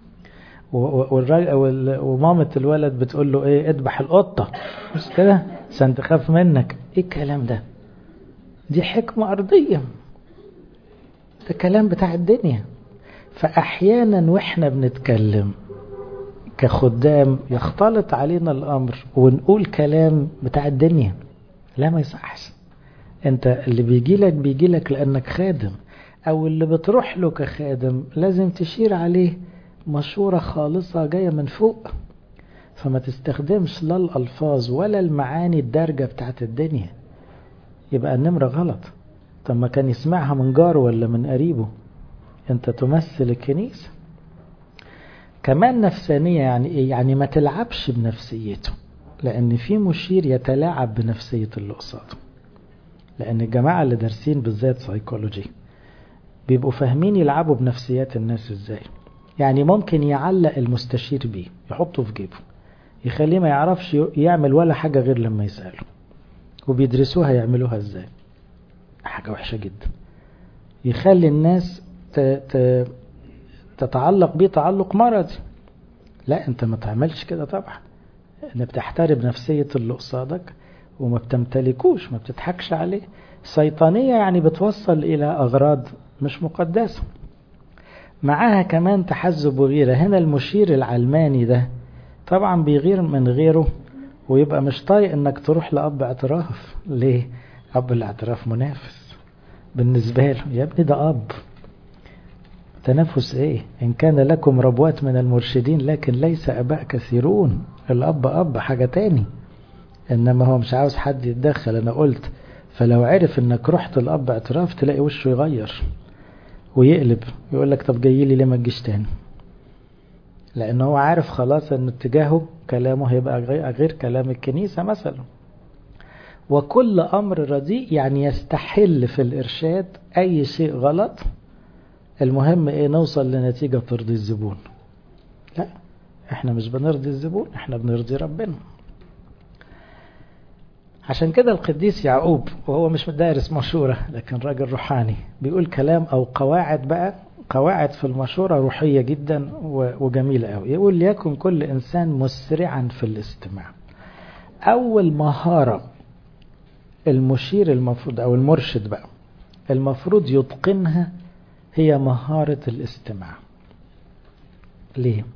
ومامة الولد بتقول له ايه اذبح القطة مش كده عشان تخاف منك ايه الكلام ده دي حكمة أرضية ده كلام بتاع الدنيا فأحيانا وإحنا بنتكلم كخدام يختلط علينا الأمر ونقول كلام بتاع الدنيا لا ما يصحش انت اللي بيجي لك بيجي لك لأنك خادم أو اللي بتروح له كخادم لازم تشير عليه مشورة خالصة جاية من فوق فما تستخدمش لا الألفاظ ولا المعاني الدارجة بتاعت الدنيا يبقى النمرة غلط طب ما كان يسمعها من جاره ولا من قريبه انت تمثل الكنيسة كمان نفسانية يعني ايه يعني ما تلعبش بنفسيته لان في مشير يتلاعب بنفسية اللي قصاده لان الجماعة اللي دارسين بالذات سايكولوجي بيبقوا فاهمين يلعبوا بنفسيات الناس ازاي يعني ممكن يعلق المستشير بيه يحطه في جيبه يخليه ما يعرفش يعمل ولا حاجة غير لما يسأله وبيدرسوها يعملوها ازاي حاجة وحشة جدا يخلي الناس ت... ت... تتعلق بيه تعلق مرضي لا انت ما تعملش كده طبعا ان بتحترم نفسية اللي قصادك وما بتمتلكوش ما بتضحكش عليه سيطانية يعني بتوصل الى اغراض مش مقدسة معاها كمان تحزب وغيرة هنا المشير العلماني ده طبعا بيغير من غيره ويبقى مش طايق انك تروح لأب اعتراف ليه أب الاعتراف منافس بالنسبة له يا ابني ده أب تنافس ايه ان كان لكم ربوات من المرشدين لكن ليس اباء كثيرون الاب اب حاجة تاني انما هو مش عاوز حد يتدخل انا قلت فلو عرف انك رحت الاب اعتراف تلاقي وشه يغير ويقلب يقول لك طب جاي لي ليه ما تجيش تاني لأن هو عارف خلاص أن اتجاهه كلامه هيبقى غير كلام الكنيسة مثلا وكل أمر رديء يعني يستحل في الإرشاد أي شيء غلط المهم إيه نوصل لنتيجة ترضي الزبون لا احنا مش بنرضي الزبون احنا بنرضي ربنا عشان كده القديس يعقوب وهو مش دارس مشورة لكن راجل روحاني بيقول كلام أو قواعد بقى قواعد في المشورة روحية جدا وجميلة قوي يقول ليكن كل إنسان مسرعا في الاستماع أول مهارة المشير المفروض أو المرشد بقى المفروض يتقنها هي مهارة الاستماع ليه؟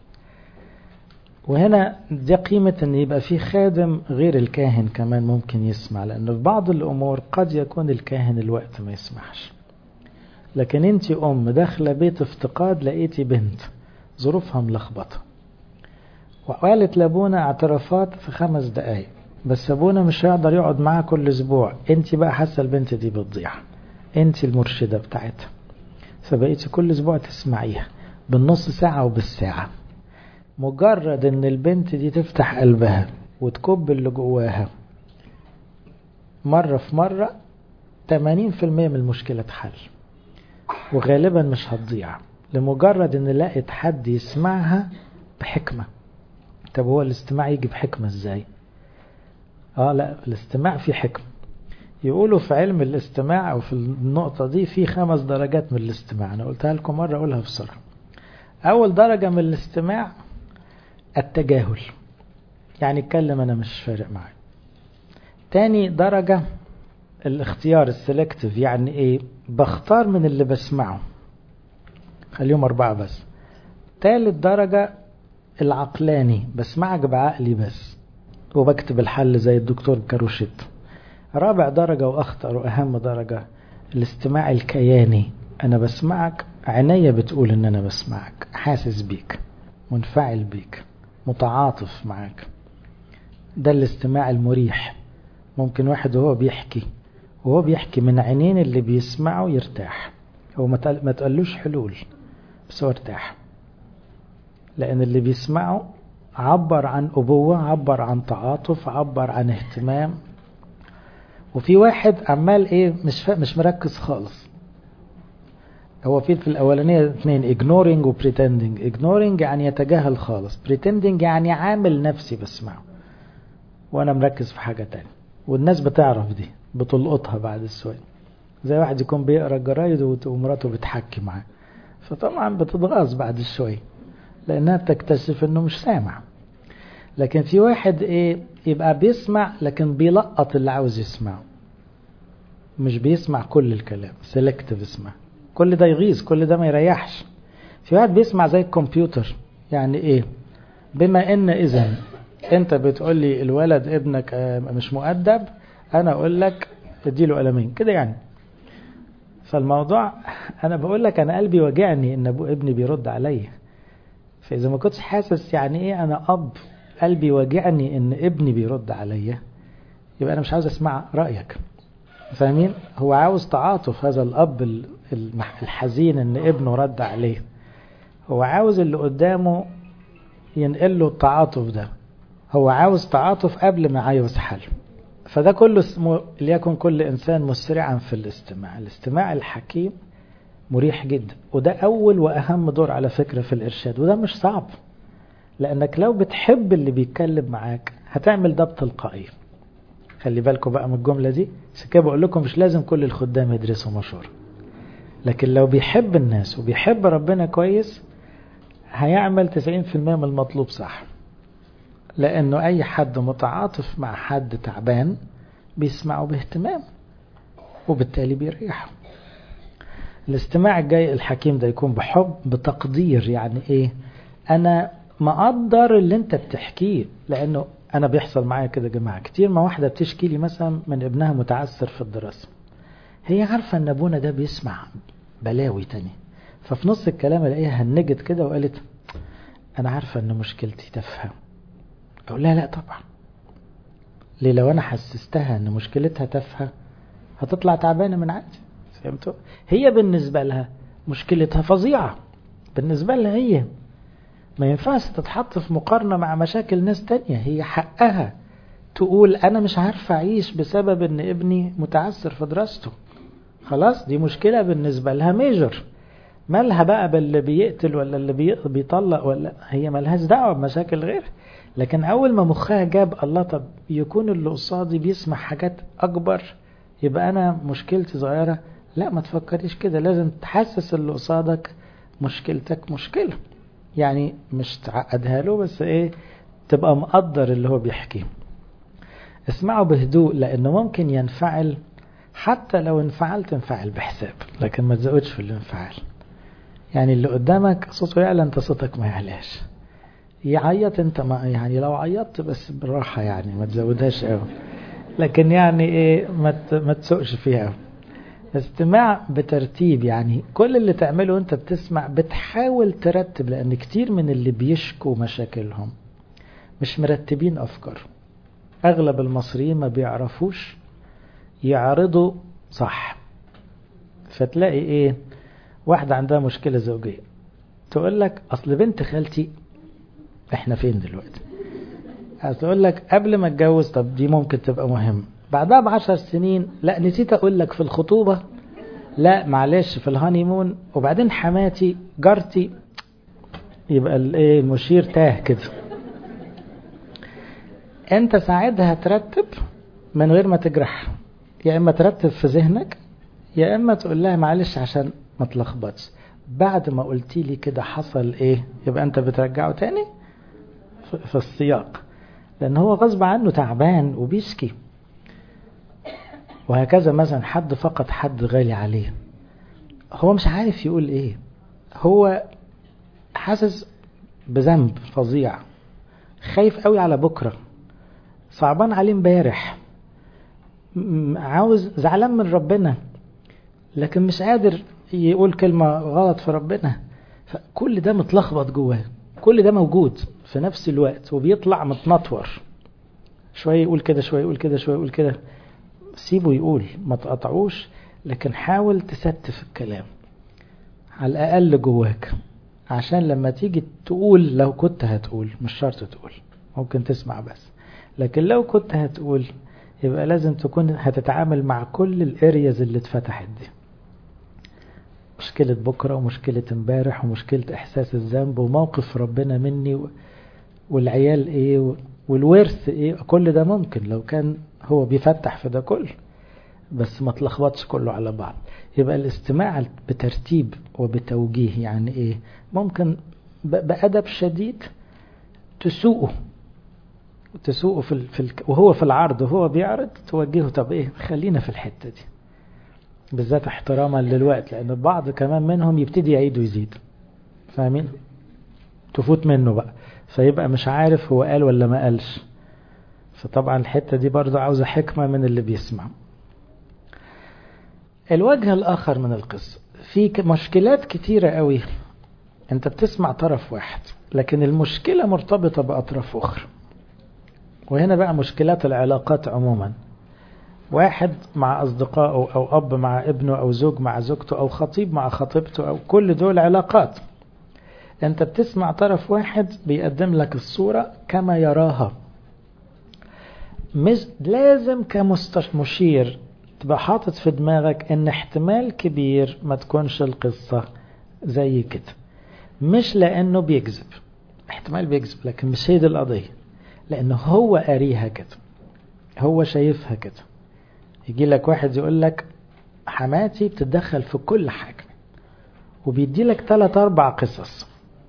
وهنا دي قيمة ان يبقى في خادم غير الكاهن كمان ممكن يسمع لان في بعض الامور قد يكون الكاهن الوقت ما يسمحش لكن انت ام داخلة بيت افتقاد لقيتي بنت ظروفها ملخبطة وقالت لابونا اعترافات في خمس دقايق بس ابونا مش هيقدر يقعد معاها كل اسبوع انت بقى حاسة البنت دي بتضيع انت المرشدة بتاعتها فبقيتي كل اسبوع تسمعيها بالنص ساعة وبالساعة مجرد ان البنت دي تفتح قلبها وتكب اللي جواها مرة في مرة 80% من المشكلة تحل وغالبا مش هتضيع لمجرد ان لقيت حد يسمعها بحكمة طب هو الاستماع يجي بحكمة ازاي اه لا الاستماع في حكمة يقولوا في علم الاستماع او في النقطة دي في خمس درجات من الاستماع انا قلتها لكم مرة اقولها بسرعة اول درجة من الاستماع التجاهل يعني اتكلم انا مش فارق معايا تاني درجة الاختيار السلكتيف يعني ايه بختار من اللي بسمعه خليهم اربعة بس تالت درجة العقلاني بسمعك بعقلي بس وبكتب الحل زي الدكتور كاروشيت رابع درجة واخطر واهم درجة الاستماع الكياني انا بسمعك عينيا بتقول ان انا بسمعك حاسس بيك منفعل بيك متعاطف معاك ده الاستماع المريح ممكن واحد وهو بيحكي وهو بيحكي من عينين اللي بيسمعه يرتاح هو ما تقلوش حلول بس هو ارتاح لأن اللي بيسمعه عبر عن أبوة عبر عن تعاطف عبر عن اهتمام وفي واحد عمال ايه مش مش مركز خالص هو في في الأولانية اثنين ignoring و pretending ignoring يعني يتجاهل خالص pretending يعني عامل نفسي بسمعه وأنا مركز في حاجة تانية والناس بتعرف دي بتلقطها بعد السؤال زي واحد يكون بيقرا الجرايد ومراته بتحكي معاه فطبعا بتتغاظ بعد شوية لأنها بتكتشف إنه مش سامع لكن في واحد إيه يبقى بيسمع لكن بيلقط اللي عاوز يسمعه مش بيسمع كل الكلام سيلكتيف اسمع كل ده يغيظ كل ده ما يريحش في واحد بيسمع زي الكمبيوتر يعني ايه بما ان اذا انت بتقول لي الولد ابنك مش مؤدب انا اقول لك اديله قلمين كده يعني فالموضوع انا بقول لك انا قلبي وجعني ان ابو ابني بيرد عليا فاذا ما كنتش حاسس يعني ايه انا اب قلبي وجعني ان ابني بيرد عليا يبقى انا مش عاوز اسمع رايك فاهمين هو عاوز تعاطف هذا الاب الحزين ان ابنه رد عليه هو عاوز اللي قدامه ينقل له التعاطف ده هو عاوز تعاطف قبل ما عاوز حل فده كله اسمه ليكن كل انسان مسرعا في الاستماع الاستماع الحكيم مريح جدا وده اول واهم دور على فكرة في الارشاد وده مش صعب لانك لو بتحب اللي بيتكلم معاك هتعمل ده بتلقائيه خلي بالكم بقى من الجملة دي عشان كده بقول لكم مش لازم كل الخدام يدرسوا مشورة لكن لو بيحب الناس وبيحب ربنا كويس هيعمل 90% من المطلوب صح لأنه أي حد متعاطف مع حد تعبان بيسمعه باهتمام وبالتالي بيريحه الاستماع الجاي الحكيم ده يكون بحب بتقدير يعني ايه انا مقدر اللي انت بتحكيه لانه انا بيحصل معايا كده يا جماعه كتير ما واحده بتشكي لي مثلا من ابنها متعثر في الدراسه هي عارفه ان ابونا ده بيسمع بلاوي تاني ففي نص الكلام الاقيها هنجت كده وقالت انا عارفه ان مشكلتي تافهه اقول لها لا طبعا ليه لو انا حسستها ان مشكلتها تافهه هتطلع تعبانه من عندي فهمتوا هي بالنسبه لها مشكلتها فظيعة بالنسبة لها هي ما ينفعش تتحط في مقارنة مع مشاكل ناس تانية هي حقها تقول أنا مش عارفة أعيش بسبب أن ابني متعثر في دراسته خلاص دي مشكلة بالنسبة لها ميجر مالها بقى باللي بيقتل ولا اللي بيطلق ولا هي مالهاش دعوة بمشاكل غير لكن أول ما مخها جاب الله طب يكون اللي قصادي بيسمع حاجات أكبر يبقى أنا مشكلتي صغيرة لا ما تفكريش كده لازم تحسس اللي قصادك مشكلتك مشكلة يعني مش تعقدها له بس ايه تبقى مقدر اللي هو بيحكيه اسمعه بهدوء لانه ممكن ينفعل حتى لو انفعلت انفعل بحساب لكن ما تزودش في الانفعال يعني اللي قدامك صوته يعلى انت صوتك ما يعلاش يعيط انت ما يعني لو عيطت بس بالراحة يعني ما تزودهاش قوي لكن يعني ايه ما ما تسوقش فيها استماع بترتيب يعني كل اللي تعمله انت بتسمع بتحاول ترتب لان كتير من اللي بيشكوا مشاكلهم مش مرتبين افكار اغلب المصريين ما بيعرفوش يعرضوا صح فتلاقي ايه واحدة عندها مشكلة زوجية تقول لك اصل بنت خالتي احنا فين دلوقتي هتقول لك قبل ما اتجوز طب دي ممكن تبقى مهم بعدها بعشر سنين لا نسيت اقول لك في الخطوبة لا معلش في الهانيمون وبعدين حماتي جارتي يبقى الايه المشير تاه كده انت ساعتها ترتب من غير ما تجرح يا اما ترتب في ذهنك يا اما تقول لها معلش عشان ما تلخبطش بعد ما قلتي لي كده حصل ايه يبقى انت بترجعه تاني في السياق لان هو غصب عنه تعبان وبيشكي وهكذا مثلا حد فقد حد غالي عليه هو مش عارف يقول ايه هو حاسس بذنب فظيع خايف قوي على بكرة صعبان عليه امبارح عاوز زعلان من ربنا لكن مش قادر يقول كلمة غلط في ربنا فكل ده متلخبط جواه كل ده موجود في نفس الوقت وبيطلع متنطور شوية يقول كده شوية يقول كده شوية يقول كده سيبه يقول ما تقطعوش لكن حاول تستف الكلام على الأقل جواك عشان لما تيجي تقول لو كنت هتقول مش شرط تقول ممكن تسمع بس لكن لو كنت هتقول يبقى لازم تكون هتتعامل مع كل الارياز اللي اتفتحت دي مشكلة بكرة ومشكلة امبارح ومشكلة احساس الذنب وموقف ربنا مني والعيال ايه والورث ايه كل ده ممكن لو كان هو بيفتح في ده كله بس ما تلخبطش كله على بعض يبقى الاستماع بترتيب وبتوجيه يعني ايه ممكن بأدب شديد تسوقه تسوقه في, ال... في ال... وهو في العرض وهو بيعرض توجهه طب ايه خلينا في الحتة دي بالذات احتراما للوقت لان البعض كمان منهم يبتدي يعيد ويزيد فاهمين تفوت منه بقى فيبقى مش عارف هو قال ولا ما قالش فطبعا الحتة دي برضه عاوزة حكمة من اللي بيسمع الوجه الآخر من القصة في مشكلات كتيرة قوي انت بتسمع طرف واحد لكن المشكلة مرتبطة بأطراف أخرى وهنا بقى مشكلات العلاقات عموما واحد مع أصدقائه أو أب مع ابنه أو زوج مع زوجته أو خطيب مع خطيبته أو كل دول علاقات أنت بتسمع طرف واحد بيقدم لك الصورة كما يراها مش لازم كمشير تبقى حاطط في دماغك ان احتمال كبير ما تكونش القصة زي كده مش لانه بيكذب احتمال بيكذب لكن مش هي دي القضية لانه هو قاريها كده هو شايفها كده يجي لك واحد يقول لك حماتي بتتدخل في كل حاجة وبيدي لك ثلاث اربع قصص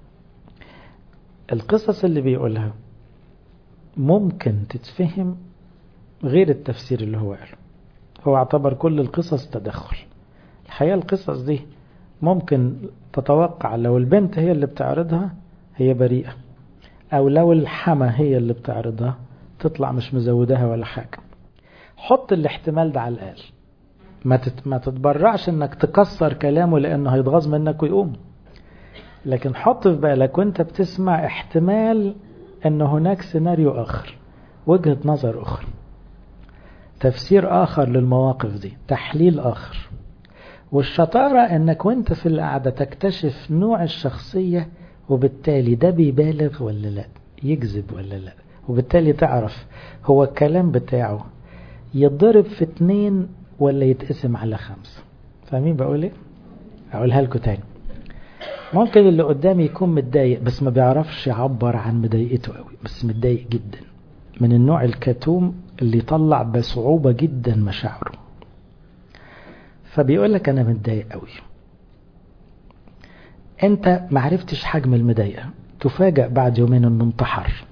القصص اللي بيقولها ممكن تتفهم غير التفسير اللي هو قاله هو اعتبر كل القصص تدخل الحقيقة القصص دي ممكن تتوقع لو البنت هي اللي بتعرضها هي بريئة او لو الحما هي اللي بتعرضها تطلع مش مزودها ولا حاجة حط الاحتمال ده على الأقل ما تت... ما تتبرعش انك تكسر كلامه لانه هيتغاظ منك ويقوم لكن حط في بالك وانت بتسمع احتمال ان هناك سيناريو اخر وجهة نظر اخرى تفسير آخر للمواقف دي تحليل آخر والشطارة انك وانت في القعدة تكتشف نوع الشخصية وبالتالي ده بيبالغ ولا لا يكذب ولا لا وبالتالي تعرف هو الكلام بتاعه يضرب في اتنين ولا يتقسم على خمسة فاهمين بقول ايه اقولها لكم تاني ممكن اللي قدامي يكون متضايق بس ما بيعرفش يعبر عن مضايقته قوي بس متضايق جدا من النوع الكتوم اللي يطلع بصعوبة جدا مشاعره فبيقول لك انا متضايق قوي انت معرفتش حجم المضايقة تفاجأ بعد يومين انه انتحر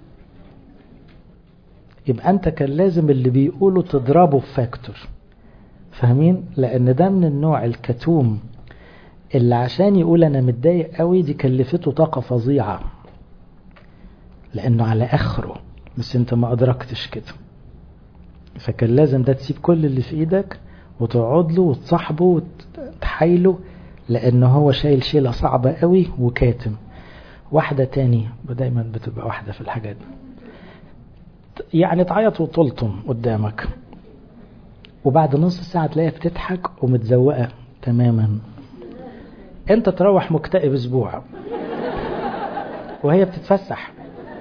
يبقى انت كان لازم اللي بيقوله تضربه في فاكتور فاهمين لان ده من النوع الكتوم اللي عشان يقول انا متضايق قوي دي كلفته طاقة فظيعة لانه على اخره بس انت ما ادركتش كده فكان لازم ده تسيب كل اللي في ايدك وتقعد له وتصاحبه وتحايله لانه هو شايل شيلة صعبة قوي وكاتم واحدة تاني دايما بتبقى واحدة في الحاجات دي يعني تعيط وتلطم قدامك وبعد نص ساعة تلاقيها بتضحك ومتزوقة تماما انت تروح مكتئب اسبوع وهي بتتفسح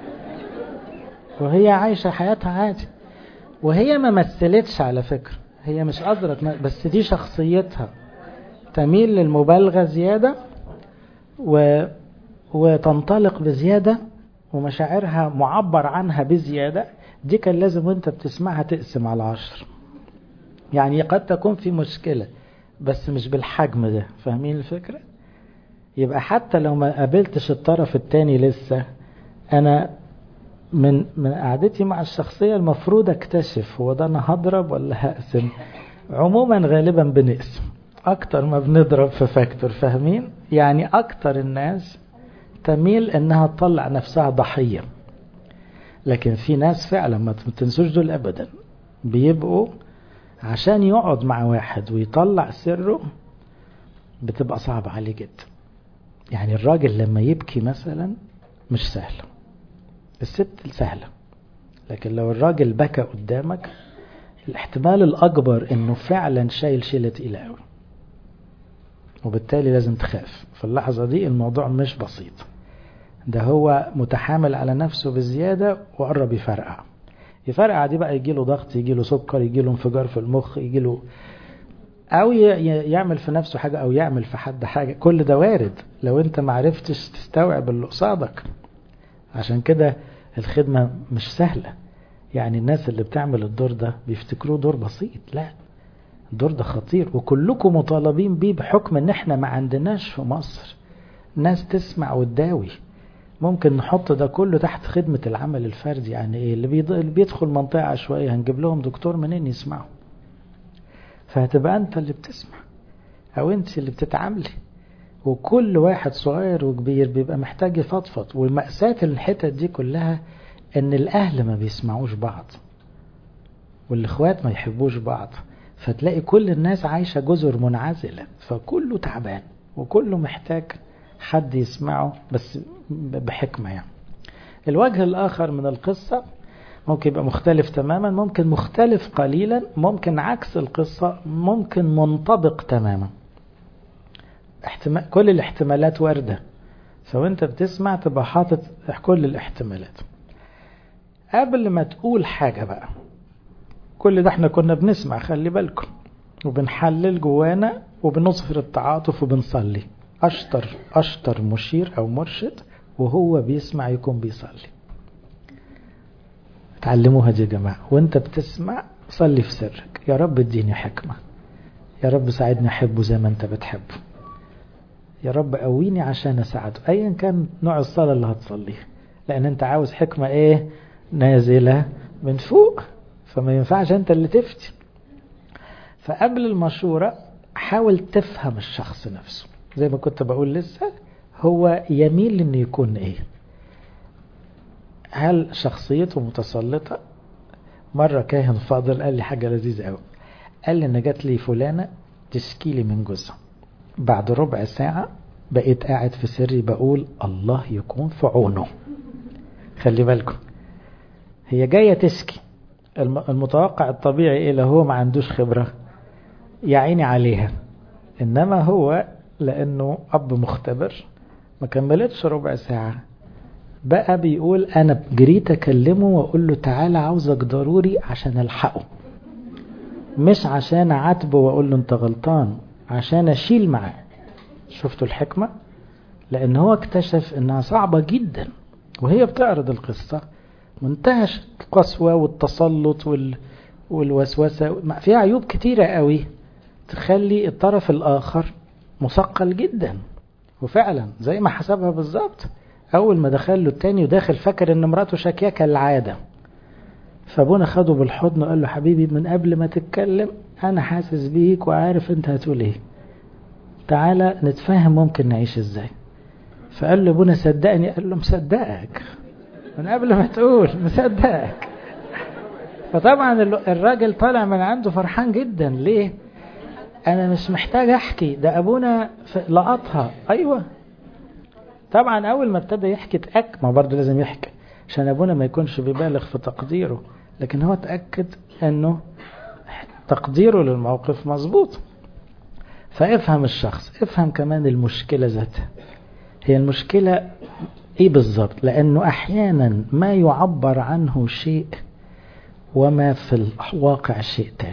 وهي عايشة حياتها عادي وهي ما مثلتش على فكرة هي مش قادرة بس دي شخصيتها تميل للمبالغة زيادة و... وتنطلق بزيادة ومشاعرها معبر عنها بزيادة دي كان لازم وانت بتسمعها تقسم على عشر يعني قد تكون في مشكلة بس مش بالحجم ده فاهمين الفكرة يبقى حتى لو ما قابلتش الطرف التاني لسه انا من من قعدتي مع الشخصية المفروض اكتشف هو ده انا هضرب ولا هقسم عموما غالبا بنقسم اكتر ما بنضرب في فاكتور فاهمين يعني اكتر الناس تميل انها تطلع نفسها ضحية لكن في ناس فعلا ما تنسوش دول ابدا بيبقوا عشان يقعد مع واحد ويطلع سره بتبقى صعبة عليه جدا يعني الراجل لما يبكي مثلا مش سهل الست سهلة لكن لو الراجل بكى قدامك الاحتمال الأكبر انه فعلا شايل شيلة تقيلة قوي وبالتالي لازم تخاف في اللحظة دي الموضوع مش بسيط ده هو متحامل على نفسه بزيادة وقرب يفرقع يفرقع دي بقى يجيله ضغط يجيله سكر يجيله انفجار في المخ يجيله او يعمل في نفسه حاجة او يعمل في حد حاجة كل ده وارد لو انت معرفتش تستوعب اللي قصادك عشان كده الخدمة مش سهلة يعني الناس اللي بتعمل الدور ده بيفتكروه دور بسيط لا الدور ده خطير وكلكم مطالبين بيه بحكم ان احنا ما عندناش في مصر ناس تسمع وتداوي ممكن نحط ده كله تحت خدمة العمل الفردي يعني ايه اللي, بيض... اللي بيدخل منطقة عشوائية هنجيب لهم دكتور منين يسمعوا فهتبقى انت اللي بتسمع او انت اللي بتتعاملي وكل واحد صغير وكبير بيبقى محتاج يفضفض والمأساة الحتت دي كلها ان الاهل ما بيسمعوش بعض والاخوات ما يحبوش بعض فتلاقي كل الناس عايشة جزر منعزلة فكله تعبان وكله محتاج حد يسمعه بس بحكمة يعني الوجه الآخر من القصة ممكن يبقى مختلف تماما ممكن مختلف قليلا ممكن عكس القصة ممكن منطبق تماما احتمال كل الاحتمالات واردة فو انت بتسمع تبقى حاطط كل الاحتمالات قبل ما تقول حاجة بقى كل ده احنا كنا بنسمع خلي بالكم وبنحلل جوانا وبنظهر التعاطف وبنصلي أشطر أشطر مشير أو مرشد وهو بيسمع يكون بيصلي تعلموها دي يا جماعة وانت بتسمع صلي في سرك يا رب اديني حكمة يا رب ساعدني أحبه زي ما انت بتحبه يا رب قويني عشان أساعده أيا كان نوع الصلاة اللي هتصليها لأن انت عاوز حكمة ايه نازلة من فوق فما ينفعش انت اللي تفتي فقبل المشورة حاول تفهم الشخص نفسه زي ما كنت بقول لسه هو يميل انه يكون ايه هل شخصيته متسلطة مرة كاهن فاضل قال لي حاجة لذيذة قوي قال لي ان جات لي فلانة تشكي لي من جوزها بعد ربع ساعة بقيت قاعد في سري بقول الله يكون في عونه خلي بالكم هي جاية تشكي المتوقع الطبيعي ايه لو هو ما عندوش خبرة يا عيني عليها إنما هو لأنه أب مختبر ما كملتش ربع ساعة بقى بيقول أنا جريت أكلمه وأقول له تعالى عاوزك ضروري عشان ألحقه مش عشان أعاتبه وأقول له أنت غلطان عشان أشيل معاه شفتوا الحكمة لأن هو اكتشف أنها صعبة جدا وهي بتعرض القصة منتهى القسوة والتسلط وال... والوسوسة فيها عيوب كتيرة قوي تخلي الطرف الآخر مثقل جدا وفعلا زي ما حسبها بالظبط أول ما دخل له التاني وداخل فاكر إن مراته شاكية كالعادة فابونا خده بالحضن وقال له حبيبي من قبل ما تتكلم أنا حاسس بيك وعارف أنت هتقول إيه تعالى نتفاهم ممكن نعيش إزاي فقال له ابونا صدقني قال له مصدقك من قبل ما تقول مصدقك فطبعا الراجل طالع من عنده فرحان جدا ليه انا مش محتاج احكي ده ابونا لقطها ايوه طبعا اول ما ابتدى يحكي اتاك ما برضه لازم يحكي عشان ابونا ما يكونش بيبالغ في تقديره لكن هو اتاكد انه تقديره للموقف مظبوط فافهم الشخص افهم كمان المشكله ذاتها هي المشكله ايه بالظبط لانه احيانا ما يعبر عنه شيء وما في الواقع شيء تاني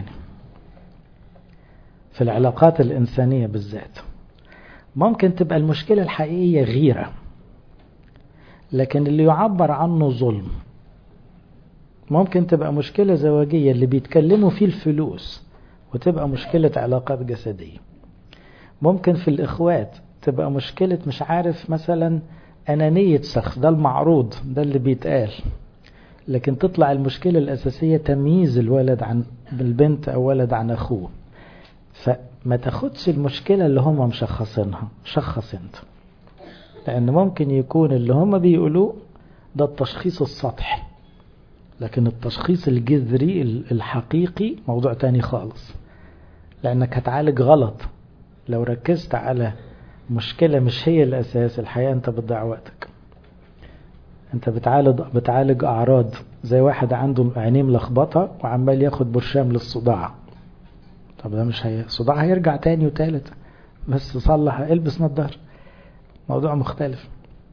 في العلاقات الإنسانية بالذات ممكن تبقى المشكلة الحقيقية غيرة لكن اللي يعبر عنه ظلم ممكن تبقى مشكلة زواجية اللي بيتكلموا فيه الفلوس وتبقى مشكلة علاقات جسدية ممكن في الإخوات تبقى مشكلة مش عارف مثلا أنانية شخص ده المعروض ده اللي بيتقال لكن تطلع المشكلة الأساسية تمييز الولد عن بالبنت أو ولد عن أخوه فما تاخدش المشكلة اللي هم مشخصينها شخص انت لأن ممكن يكون اللي هم بيقولوه ده التشخيص السطحي لكن التشخيص الجذري الحقيقي موضوع تاني خالص لأنك هتعالج غلط لو ركزت على مشكلة مش هي الأساس الحقيقة أنت بتضيع وقتك أنت بتعالج بتعالج أعراض زي واحد عنده عينيه ملخبطة وعمال ياخد برشام للصداع طب ده مش هي صداع هيرجع تاني وتالت بس صلح البس نظارة موضوع مختلف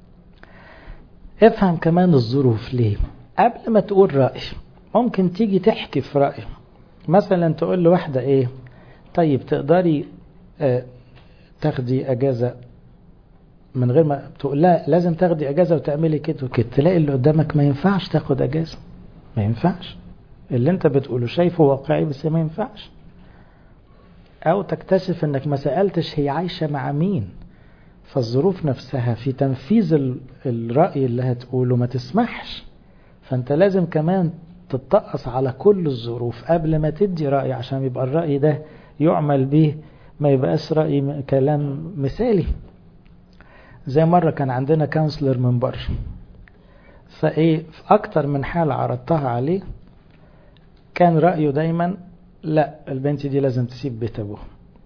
افهم كمان الظروف ليه قبل ما تقول رأي ممكن تيجي تحكي في رأي مثلا تقول لواحدة ايه طيب تقدري اه تاخدي اجازة من غير ما تقول لها لازم تاخدي اجازة وتعملي كده وكده تلاقي اللي قدامك ما ينفعش تاخد اجازة ما ينفعش اللي انت بتقوله شايفه واقعي بس ما ينفعش او تكتشف انك ما سألتش هي عايشة مع مين فالظروف نفسها في تنفيذ الرأي اللي هتقوله ما تسمحش فانت لازم كمان تتطقص على كل الظروف قبل ما تدي رأي عشان يبقى الرأي ده يعمل به ما يبقاش رأي كلام مثالي زي مرة كان عندنا كونسلر من بره فايه في اكتر من حالة عرضتها عليه كان رأيه دايما لا البنت دي لازم تسيب بيت ابوها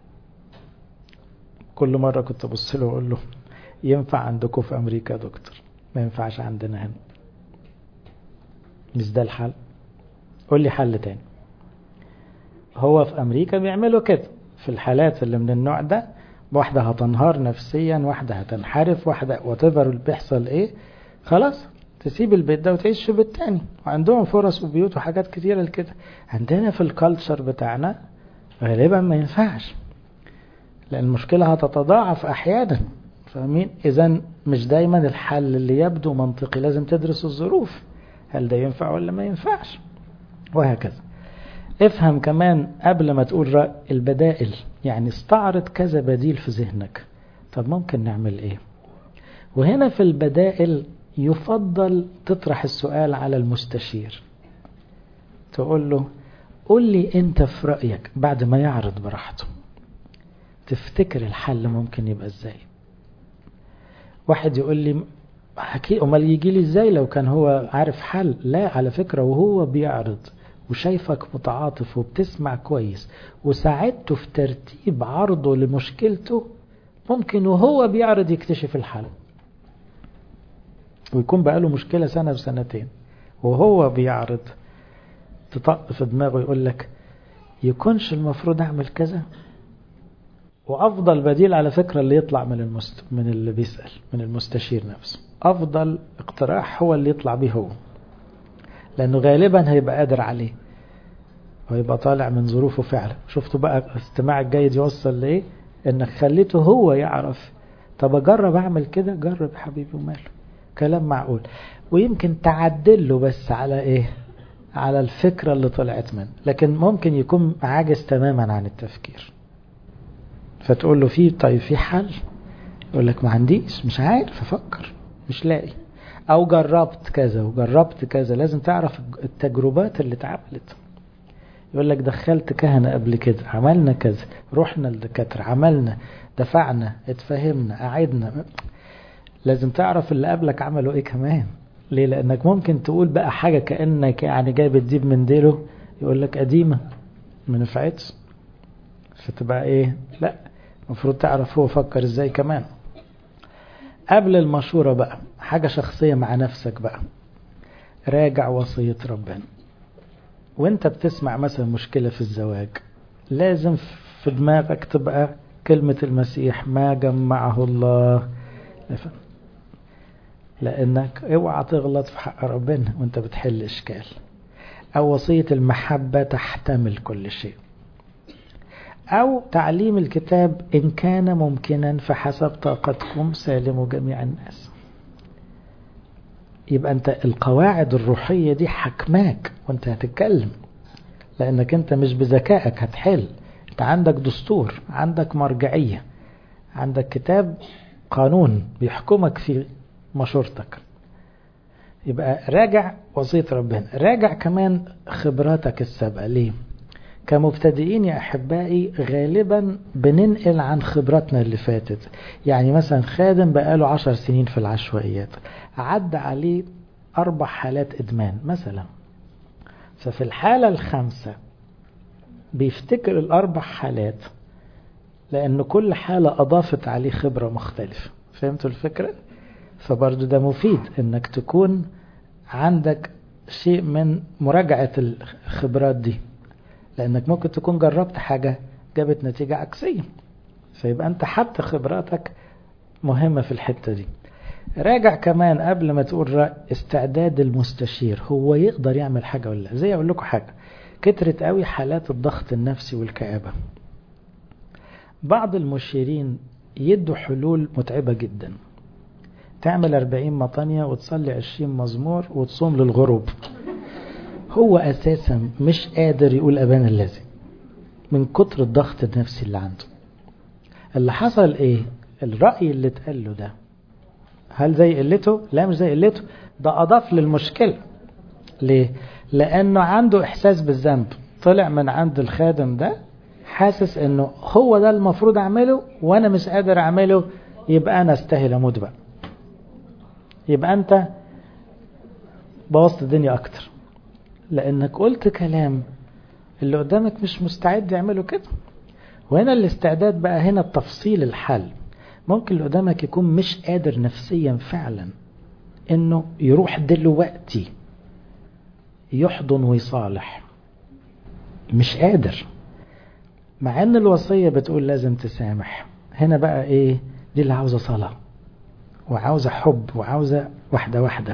كل مرة كنت ابص له واقول له ينفع عندكم في امريكا يا دكتور ما ينفعش عندنا هنا مش ده الحل قول لي حل تاني هو في امريكا بيعملوا كده في الحالات اللي من النوع ده واحدة هتنهار نفسيا واحدة هتنحرف واحدة وتفر اللي بيحصل ايه خلاص تسيب البيت ده وتعيش في بيت تاني وعندهم فرص وبيوت وحاجات كتيرة لكده عندنا في الكالتشر بتاعنا غالبا ما ينفعش لأن المشكلة هتتضاعف أحيانا فاهمين إذا مش دايما الحل اللي يبدو منطقي لازم تدرس الظروف هل ده ينفع ولا ما ينفعش وهكذا افهم كمان قبل ما تقول رأي البدائل يعني استعرض كذا بديل في ذهنك طب ممكن نعمل ايه وهنا في البدائل يفضل تطرح السؤال على المستشير تقول له قول لي انت في رأيك بعد ما يعرض براحته تفتكر الحل ممكن يبقى ازاي واحد يقول لي حكي امال يجي لي ازاي لو كان هو عارف حل لا على فكرة وهو بيعرض وشايفك متعاطف وبتسمع كويس وساعدته في ترتيب عرضه لمشكلته ممكن وهو بيعرض يكتشف الحل ويكون بقاله مشكلة سنة وسنتين وهو بيعرض تطق في دماغه يقول لك يكونش المفروض اعمل كذا وافضل بديل على فكره اللي يطلع من المست... من اللي بيسال من المستشير نفسه افضل اقتراح هو اللي يطلع بيه هو لانه غالبا هيبقى قادر عليه ويبقى طالع من ظروفه فعلا شفتوا بقى الاستماع الجيد يوصل لايه انك خليته هو يعرف طب اجرب اعمل كده جرب يا حبيبي وماله كلام معقول ويمكن تعدل له بس على ايه على الفكرة اللي طلعت منه لكن ممكن يكون عاجز تماما عن التفكير فتقول له في طيب في حل يقول لك ما عنديش مش عارف افكر مش لاقي او جربت كذا وجربت كذا لازم تعرف التجربات اللي اتعملت يقول لك دخلت كهنة قبل كده عملنا كذا رحنا للدكاترة عملنا دفعنا اتفهمنا قعدنا لازم تعرف اللي قبلك عملوا ايه كمان ليه لانك ممكن تقول بقى حاجة كأنك يعني جاي بتجيب من ديله يقول لك قديمة ما نفعتش فتبقى ايه لا المفروض تعرف هو فكر ازاي كمان قبل المشورة بقى حاجة شخصية مع نفسك بقى راجع وصية ربنا وانت بتسمع مثلا مشكلة في الزواج لازم في دماغك تبقى كلمة المسيح ما جمعه الله لانك اوعى تغلط في حق ربنا وانت بتحل اشكال او وصية المحبة تحتمل كل شيء او تعليم الكتاب ان كان ممكنا فحسب طاقتكم سالموا جميع الناس يبقى انت القواعد الروحية دي حكماك وانت هتتكلم لانك انت مش بذكائك هتحل انت عندك دستور عندك مرجعية عندك كتاب قانون بيحكمك في مشورتك يبقى راجع وصية ربنا راجع كمان خبراتك السابقة ليه كمبتدئين يا أحبائي غالبا بننقل عن خبراتنا اللي فاتت يعني مثلا خادم بقاله عشر سنين في العشوائيات عدى عليه أربع حالات إدمان مثلا ففي الحالة الخامسة بيفتكر الأربع حالات لأن كل حالة أضافت عليه خبرة مختلفة فهمتوا الفكرة؟ فبرضو ده مفيد انك تكون عندك شيء من مراجعة الخبرات دي لانك ممكن تكون جربت حاجة جابت نتيجة عكسية فيبقى انت حتى خبراتك مهمة في الحتة دي راجع كمان قبل ما تقول استعداد المستشير هو يقدر يعمل حاجة ولا زي اقول لكم حاجة كترت قوي حالات الضغط النفسي والكآبة بعض المشيرين يدوا حلول متعبة جدا تعمل أربعين مطانية وتصلي عشرين مزمور وتصوم للغروب هو أساسا مش قادر يقول أبانا الذي من كتر الضغط النفسي اللي عنده اللي حصل ايه الرأي اللي اتقال له ده هل زي قلته لا مش زي قلته ده أضاف للمشكلة ليه لأنه عنده إحساس بالذنب طلع من عند الخادم ده حاسس انه هو ده المفروض اعمله وانا مش قادر اعمله يبقى انا استاهل اموت بقى يبقى انت بوظت الدنيا اكتر لانك قلت كلام اللي قدامك مش مستعد يعمله كده وهنا الاستعداد بقى هنا التفصيل الحل ممكن اللي قدامك يكون مش قادر نفسيا فعلا انه يروح دلوقتي يحضن ويصالح مش قادر مع ان الوصية بتقول لازم تسامح هنا بقى ايه دي اللي عاوزة صلاة وعاوزة حب وعاوزة واحدة واحدة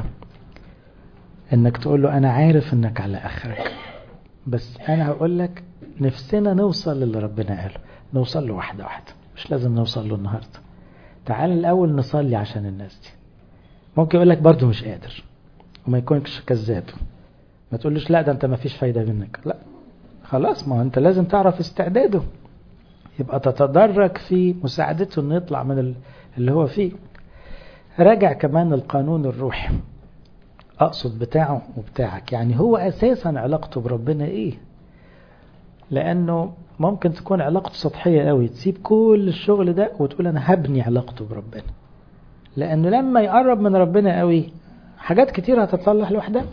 انك تقول له انا عارف انك على اخرك بس انا هقول لك نفسنا نوصل للي ربنا قاله نوصل له واحدة واحدة مش لازم نوصل له النهاردة تعال الاول نصلي عشان الناس دي ممكن يقول لك برضه مش قادر وما يكونش كذاب ما تقولوش لا ده انت ما فيش فايدة منك لا خلاص ما انت لازم تعرف استعداده يبقى تتدرج في مساعدته انه يطلع من اللي هو فيه راجع كمان القانون الروحي اقصد بتاعه وبتاعك يعني هو اساسا علاقته بربنا ايه لانه ممكن تكون علاقته سطحية قوي تسيب كل الشغل ده وتقول انا هبني علاقته بربنا لانه لما يقرب من ربنا قوي حاجات كتير هتتصلح لوحدها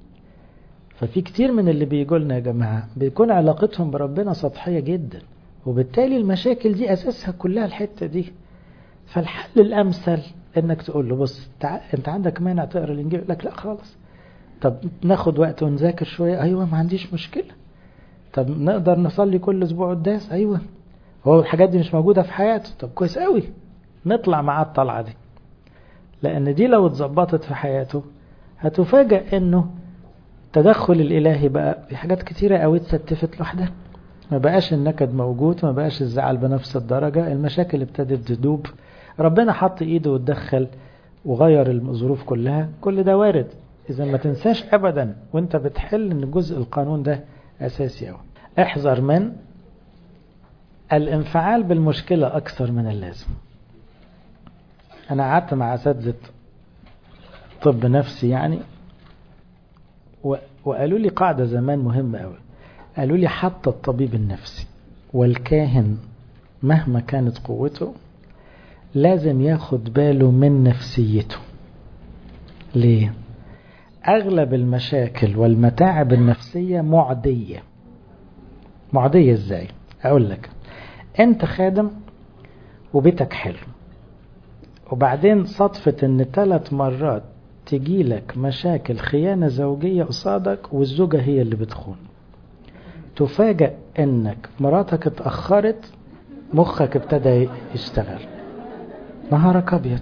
ففي كتير من اللي بيجوا لنا يا جماعة بيكون علاقتهم بربنا سطحية جدا وبالتالي المشاكل دي أساسها كلها الحتة دي فالحل الأمثل إنك تقول له بص تع... أنت عندك مانع تقرأ الإنجيل لك لا خالص طب ناخد وقت ونذاكر شوية أيوة ما عنديش مشكلة طب نقدر نصلي كل أسبوع قداس أيوة هو الحاجات دي مش موجودة في حياته طب كويس قوي نطلع معاه الطلعة دي لأن دي لو اتظبطت في حياته هتفاجأ انه التدخل الالهي بقى في حاجات كتيرة قوي اتستفت لوحدها ما بقاش النكد موجود ما بقاش الزعل بنفس الدرجة المشاكل ابتدت تدوب ربنا حط ايده وتدخل وغير الظروف كلها كل ده وارد اذا ما تنساش ابدا وانت بتحل ان جزء القانون ده اساسي قوي احذر من الانفعال بالمشكلة اكثر من اللازم انا قعدت مع اساتذة طب نفسي يعني وقالوا لي قاعدة زمان مهمة قوي قالوا لي حتى الطبيب النفسي والكاهن مهما كانت قوته لازم ياخد باله من نفسيته ليه اغلب المشاكل والمتاعب النفسية معدية معدية ازاي اقول لك انت خادم وبيتك حلو وبعدين صدفة ان ثلاث مرات تجيلك مشاكل خيانة زوجية قصادك والزوجة هي اللي بتخون تفاجأ انك مراتك اتأخرت مخك ابتدى يشتغل نهارك ابيض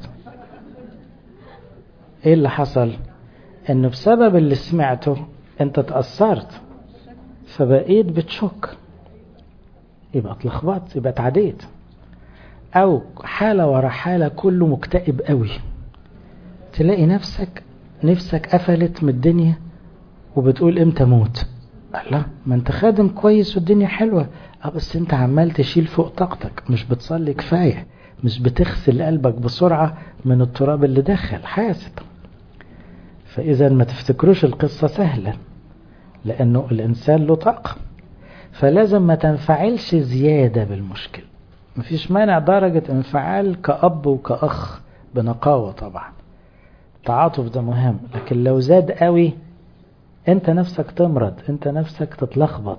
ايه اللي حصل انه بسبب اللي سمعته انت اتأثرت فبقيت بتشك يبقى اتلخبطت يبقى اتعديت او حالة ورا حالة كله مكتئب قوي تلاقي نفسك نفسك قفلت من الدنيا وبتقول امتى موت الله ما انت خادم كويس والدنيا حلوة اه بس انت عمال تشيل فوق طاقتك مش بتصلي كفاية مش بتغسل قلبك بسرعة من التراب اللي دخل حاسب فاذا ما تفتكروش القصة سهلة لانه الانسان له طاقة فلازم ما تنفعلش زيادة بالمشكلة مفيش مانع درجة انفعال كأب وكأخ بنقاوة طبعا التعاطف ده مهم لكن لو زاد قوي انت نفسك تمرض انت نفسك تتلخبط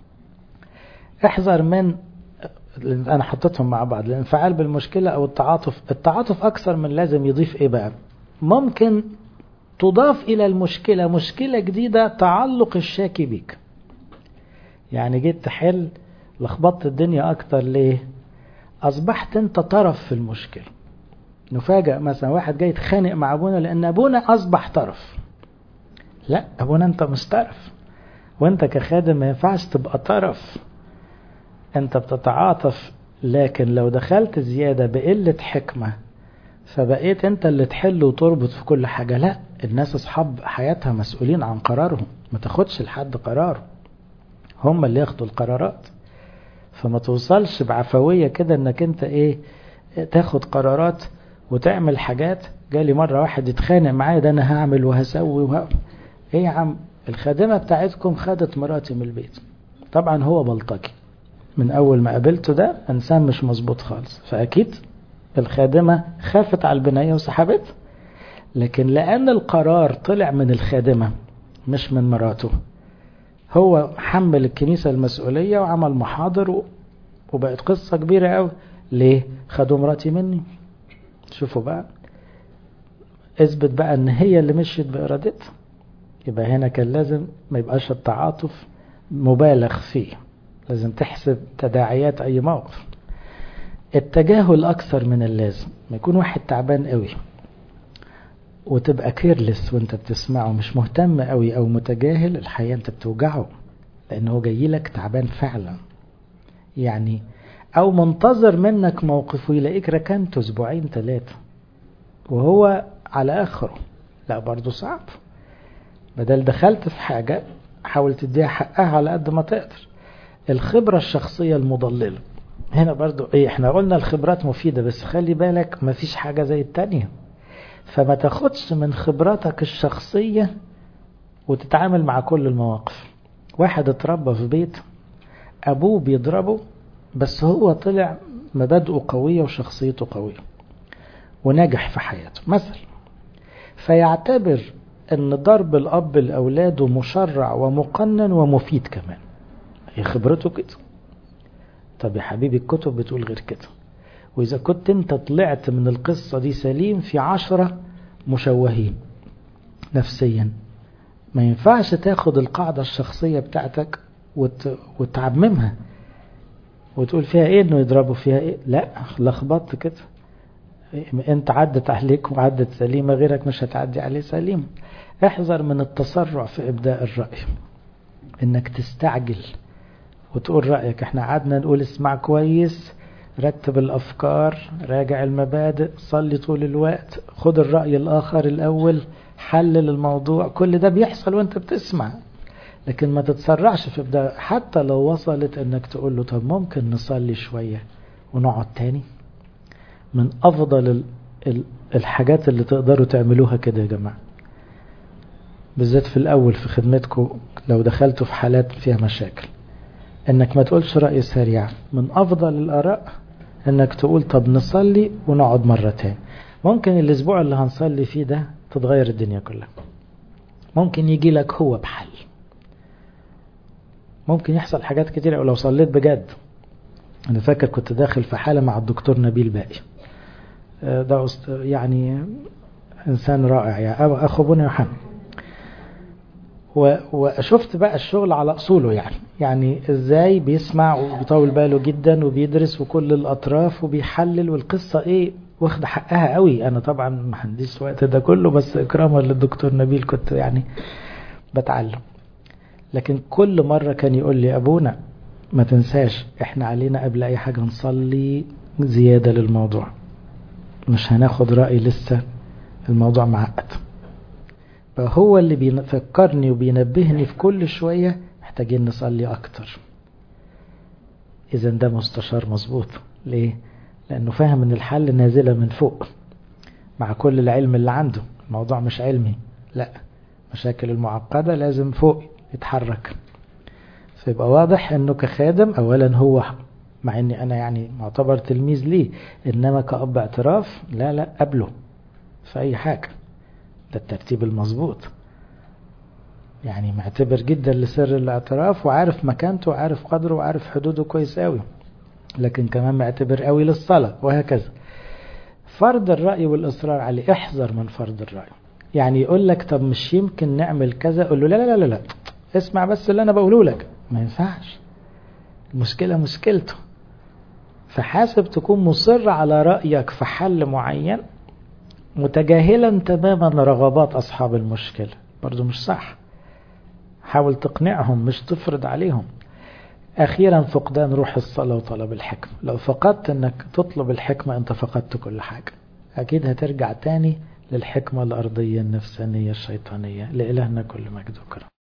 احذر من انا حطيتهم مع بعض الانفعال بالمشكلة او التعاطف التعاطف اكثر من لازم يضيف ايه بقى ممكن تضاف الى المشكلة مشكلة جديدة تعلق الشاكي بيك يعني جيت تحل لخبطت الدنيا اكتر ليه اصبحت انت طرف في المشكلة نفاجأ مثلا واحد جاي يتخانق مع ابونا لان ابونا اصبح طرف لا ابونا انت مش طرف وانت كخادم ما ينفعش تبقى طرف انت بتتعاطف لكن لو دخلت زيادة بقلة حكمة فبقيت انت اللي تحل وتربط في كل حاجة لا الناس اصحاب حياتها مسؤولين عن قرارهم ما تاخدش لحد قراره هم اللي ياخدوا القرارات فما توصلش بعفوية كده انك انت ايه تاخد قرارات وتعمل حاجات جالي مرة واحد يتخانق معايا ده انا هعمل وهسوي وه... ايه يا عم الخادمة بتاعتكم خدت مراتي من البيت طبعا هو بلطجي من اول ما قابلته ده انسان مش مظبوط خالص فاكيد الخادمة خافت على البناية وسحبت لكن لان القرار طلع من الخادمة مش من مراته هو حمل الكنيسة المسؤولية وعمل محاضر وبقت قصة كبيرة قوي ليه خدوا مراتي مني شوفوا بقى اثبت بقى ان هي اللي مشيت بارادتها يبقى هنا كان لازم ما يبقاش التعاطف مبالغ فيه لازم تحسب تداعيات اي موقف التجاهل اكثر من اللازم ما يكون واحد تعبان قوي وتبقى كيرلس وانت بتسمعه مش مهتم قوي او متجاهل الحقيقه انت بتوجعه لانه هو جاي لك تعبان فعلا يعني او منتظر منك موقف ويلاقيك ركنته اسبوعين ثلاثه وهو على اخره لا برضه صعب بدل دخلت في حاجه حاول تديها حقها على قد ما تقدر الخبرة الشخصية المضللة هنا برضو ايه احنا قلنا الخبرات مفيدة بس خلي بالك مفيش حاجة زي التانية فما تاخدش من خبراتك الشخصية وتتعامل مع كل المواقف واحد اتربى في بيت ابوه بيضربه بس هو طلع مبادئه قوية وشخصيته قوية ونجح في حياته مثلا فيعتبر ان ضرب الاب لاولاده مشرع ومقنن ومفيد كمان هي خبرته كده طب يا حبيبي الكتب بتقول غير كده وإذا كنت أنت طلعت من القصة دي سليم في عشرة مشوهين نفسيا ما ينفعش تاخد القاعدة الشخصية بتاعتك وت... وتعممها وتقول فيها ايه انه يضربوا فيها ايه لا لخبطت كده انت عدت عليك وعدت سليمة غيرك مش هتعدي عليه سليم احذر من التسرع في ابداء الرأي انك تستعجل وتقول رأيك احنا قعدنا نقول اسمع كويس رتب الافكار راجع المبادئ صلي طول الوقت خد الرأي الاخر الاول حلل الموضوع كل ده بيحصل وانت بتسمع لكن ما تتسرعش في ابداء حتى لو وصلت انك تقول له طب ممكن نصلي شوية ونقعد تاني من افضل الحاجات اللي تقدروا تعملوها كده يا جماعة بالذات في الاول في خدمتكم لو دخلتوا في حالات فيها مشاكل انك ما تقولش رأي سريع من افضل الاراء انك تقول طب نصلي ونقعد مرة تاني ممكن الاسبوع اللي هنصلي فيه ده تتغير الدنيا كلها ممكن يجي لك هو بحل ممكن يحصل حاجات كتير لو صليت بجد انا فاكر كنت داخل في حالة مع الدكتور نبيل باقي ده يعني انسان رائع يعني اخو ابونا يوحنا وشفت بقى الشغل على اصوله يعني يعني ازاي بيسمع وبيطول باله جدا وبيدرس وكل الاطراف وبيحلل والقصه ايه واخده حقها قوي انا طبعا ما عنديش وقت ده كله بس اكراما للدكتور نبيل كنت يعني بتعلم لكن كل مره كان يقول لي ابونا ما تنساش احنا علينا قبل اي حاجه نصلي زياده للموضوع مش هناخد راي لسه الموضوع معقد فهو اللي بيفكرني وبينبهني في كل شوية محتاجين نصلي أكتر إذا ده مستشار مظبوط ليه؟ لأنه فاهم أن الحل نازلة من فوق مع كل العلم اللي عنده الموضوع مش علمي لا مشاكل المعقدة لازم فوق يتحرك فيبقى واضح أنه كخادم أولا هو مع أني أنا يعني معتبر تلميذ ليه إنما كأب اعتراف لا لا قبله في أي حاجة ده الترتيب المظبوط يعني معتبر جدا لسر الاعتراف وعارف مكانته وعارف قدره وعارف حدوده كويس قوي لكن كمان معتبر قوي للصلاة وهكذا فرض الرأي والإصرار عليه احذر من فرض الرأي يعني يقول لك طب مش يمكن نعمل كذا قول له لا لا لا لا اسمع بس اللي أنا بقوله لك ما ينفعش المشكلة مشكلته فحاسب تكون مصر على رأيك في حل معين متجاهلا تماما رغبات أصحاب المشكلة برضو مش صح حاول تقنعهم مش تفرض عليهم أخيرا فقدان روح الصلاة وطلب الحكمة لو فقدت أنك تطلب الحكمة أنت فقدت كل حاجة أكيد هترجع تاني للحكمة الأرضية النفسانية الشيطانية لإلهنا كل مجد وكرم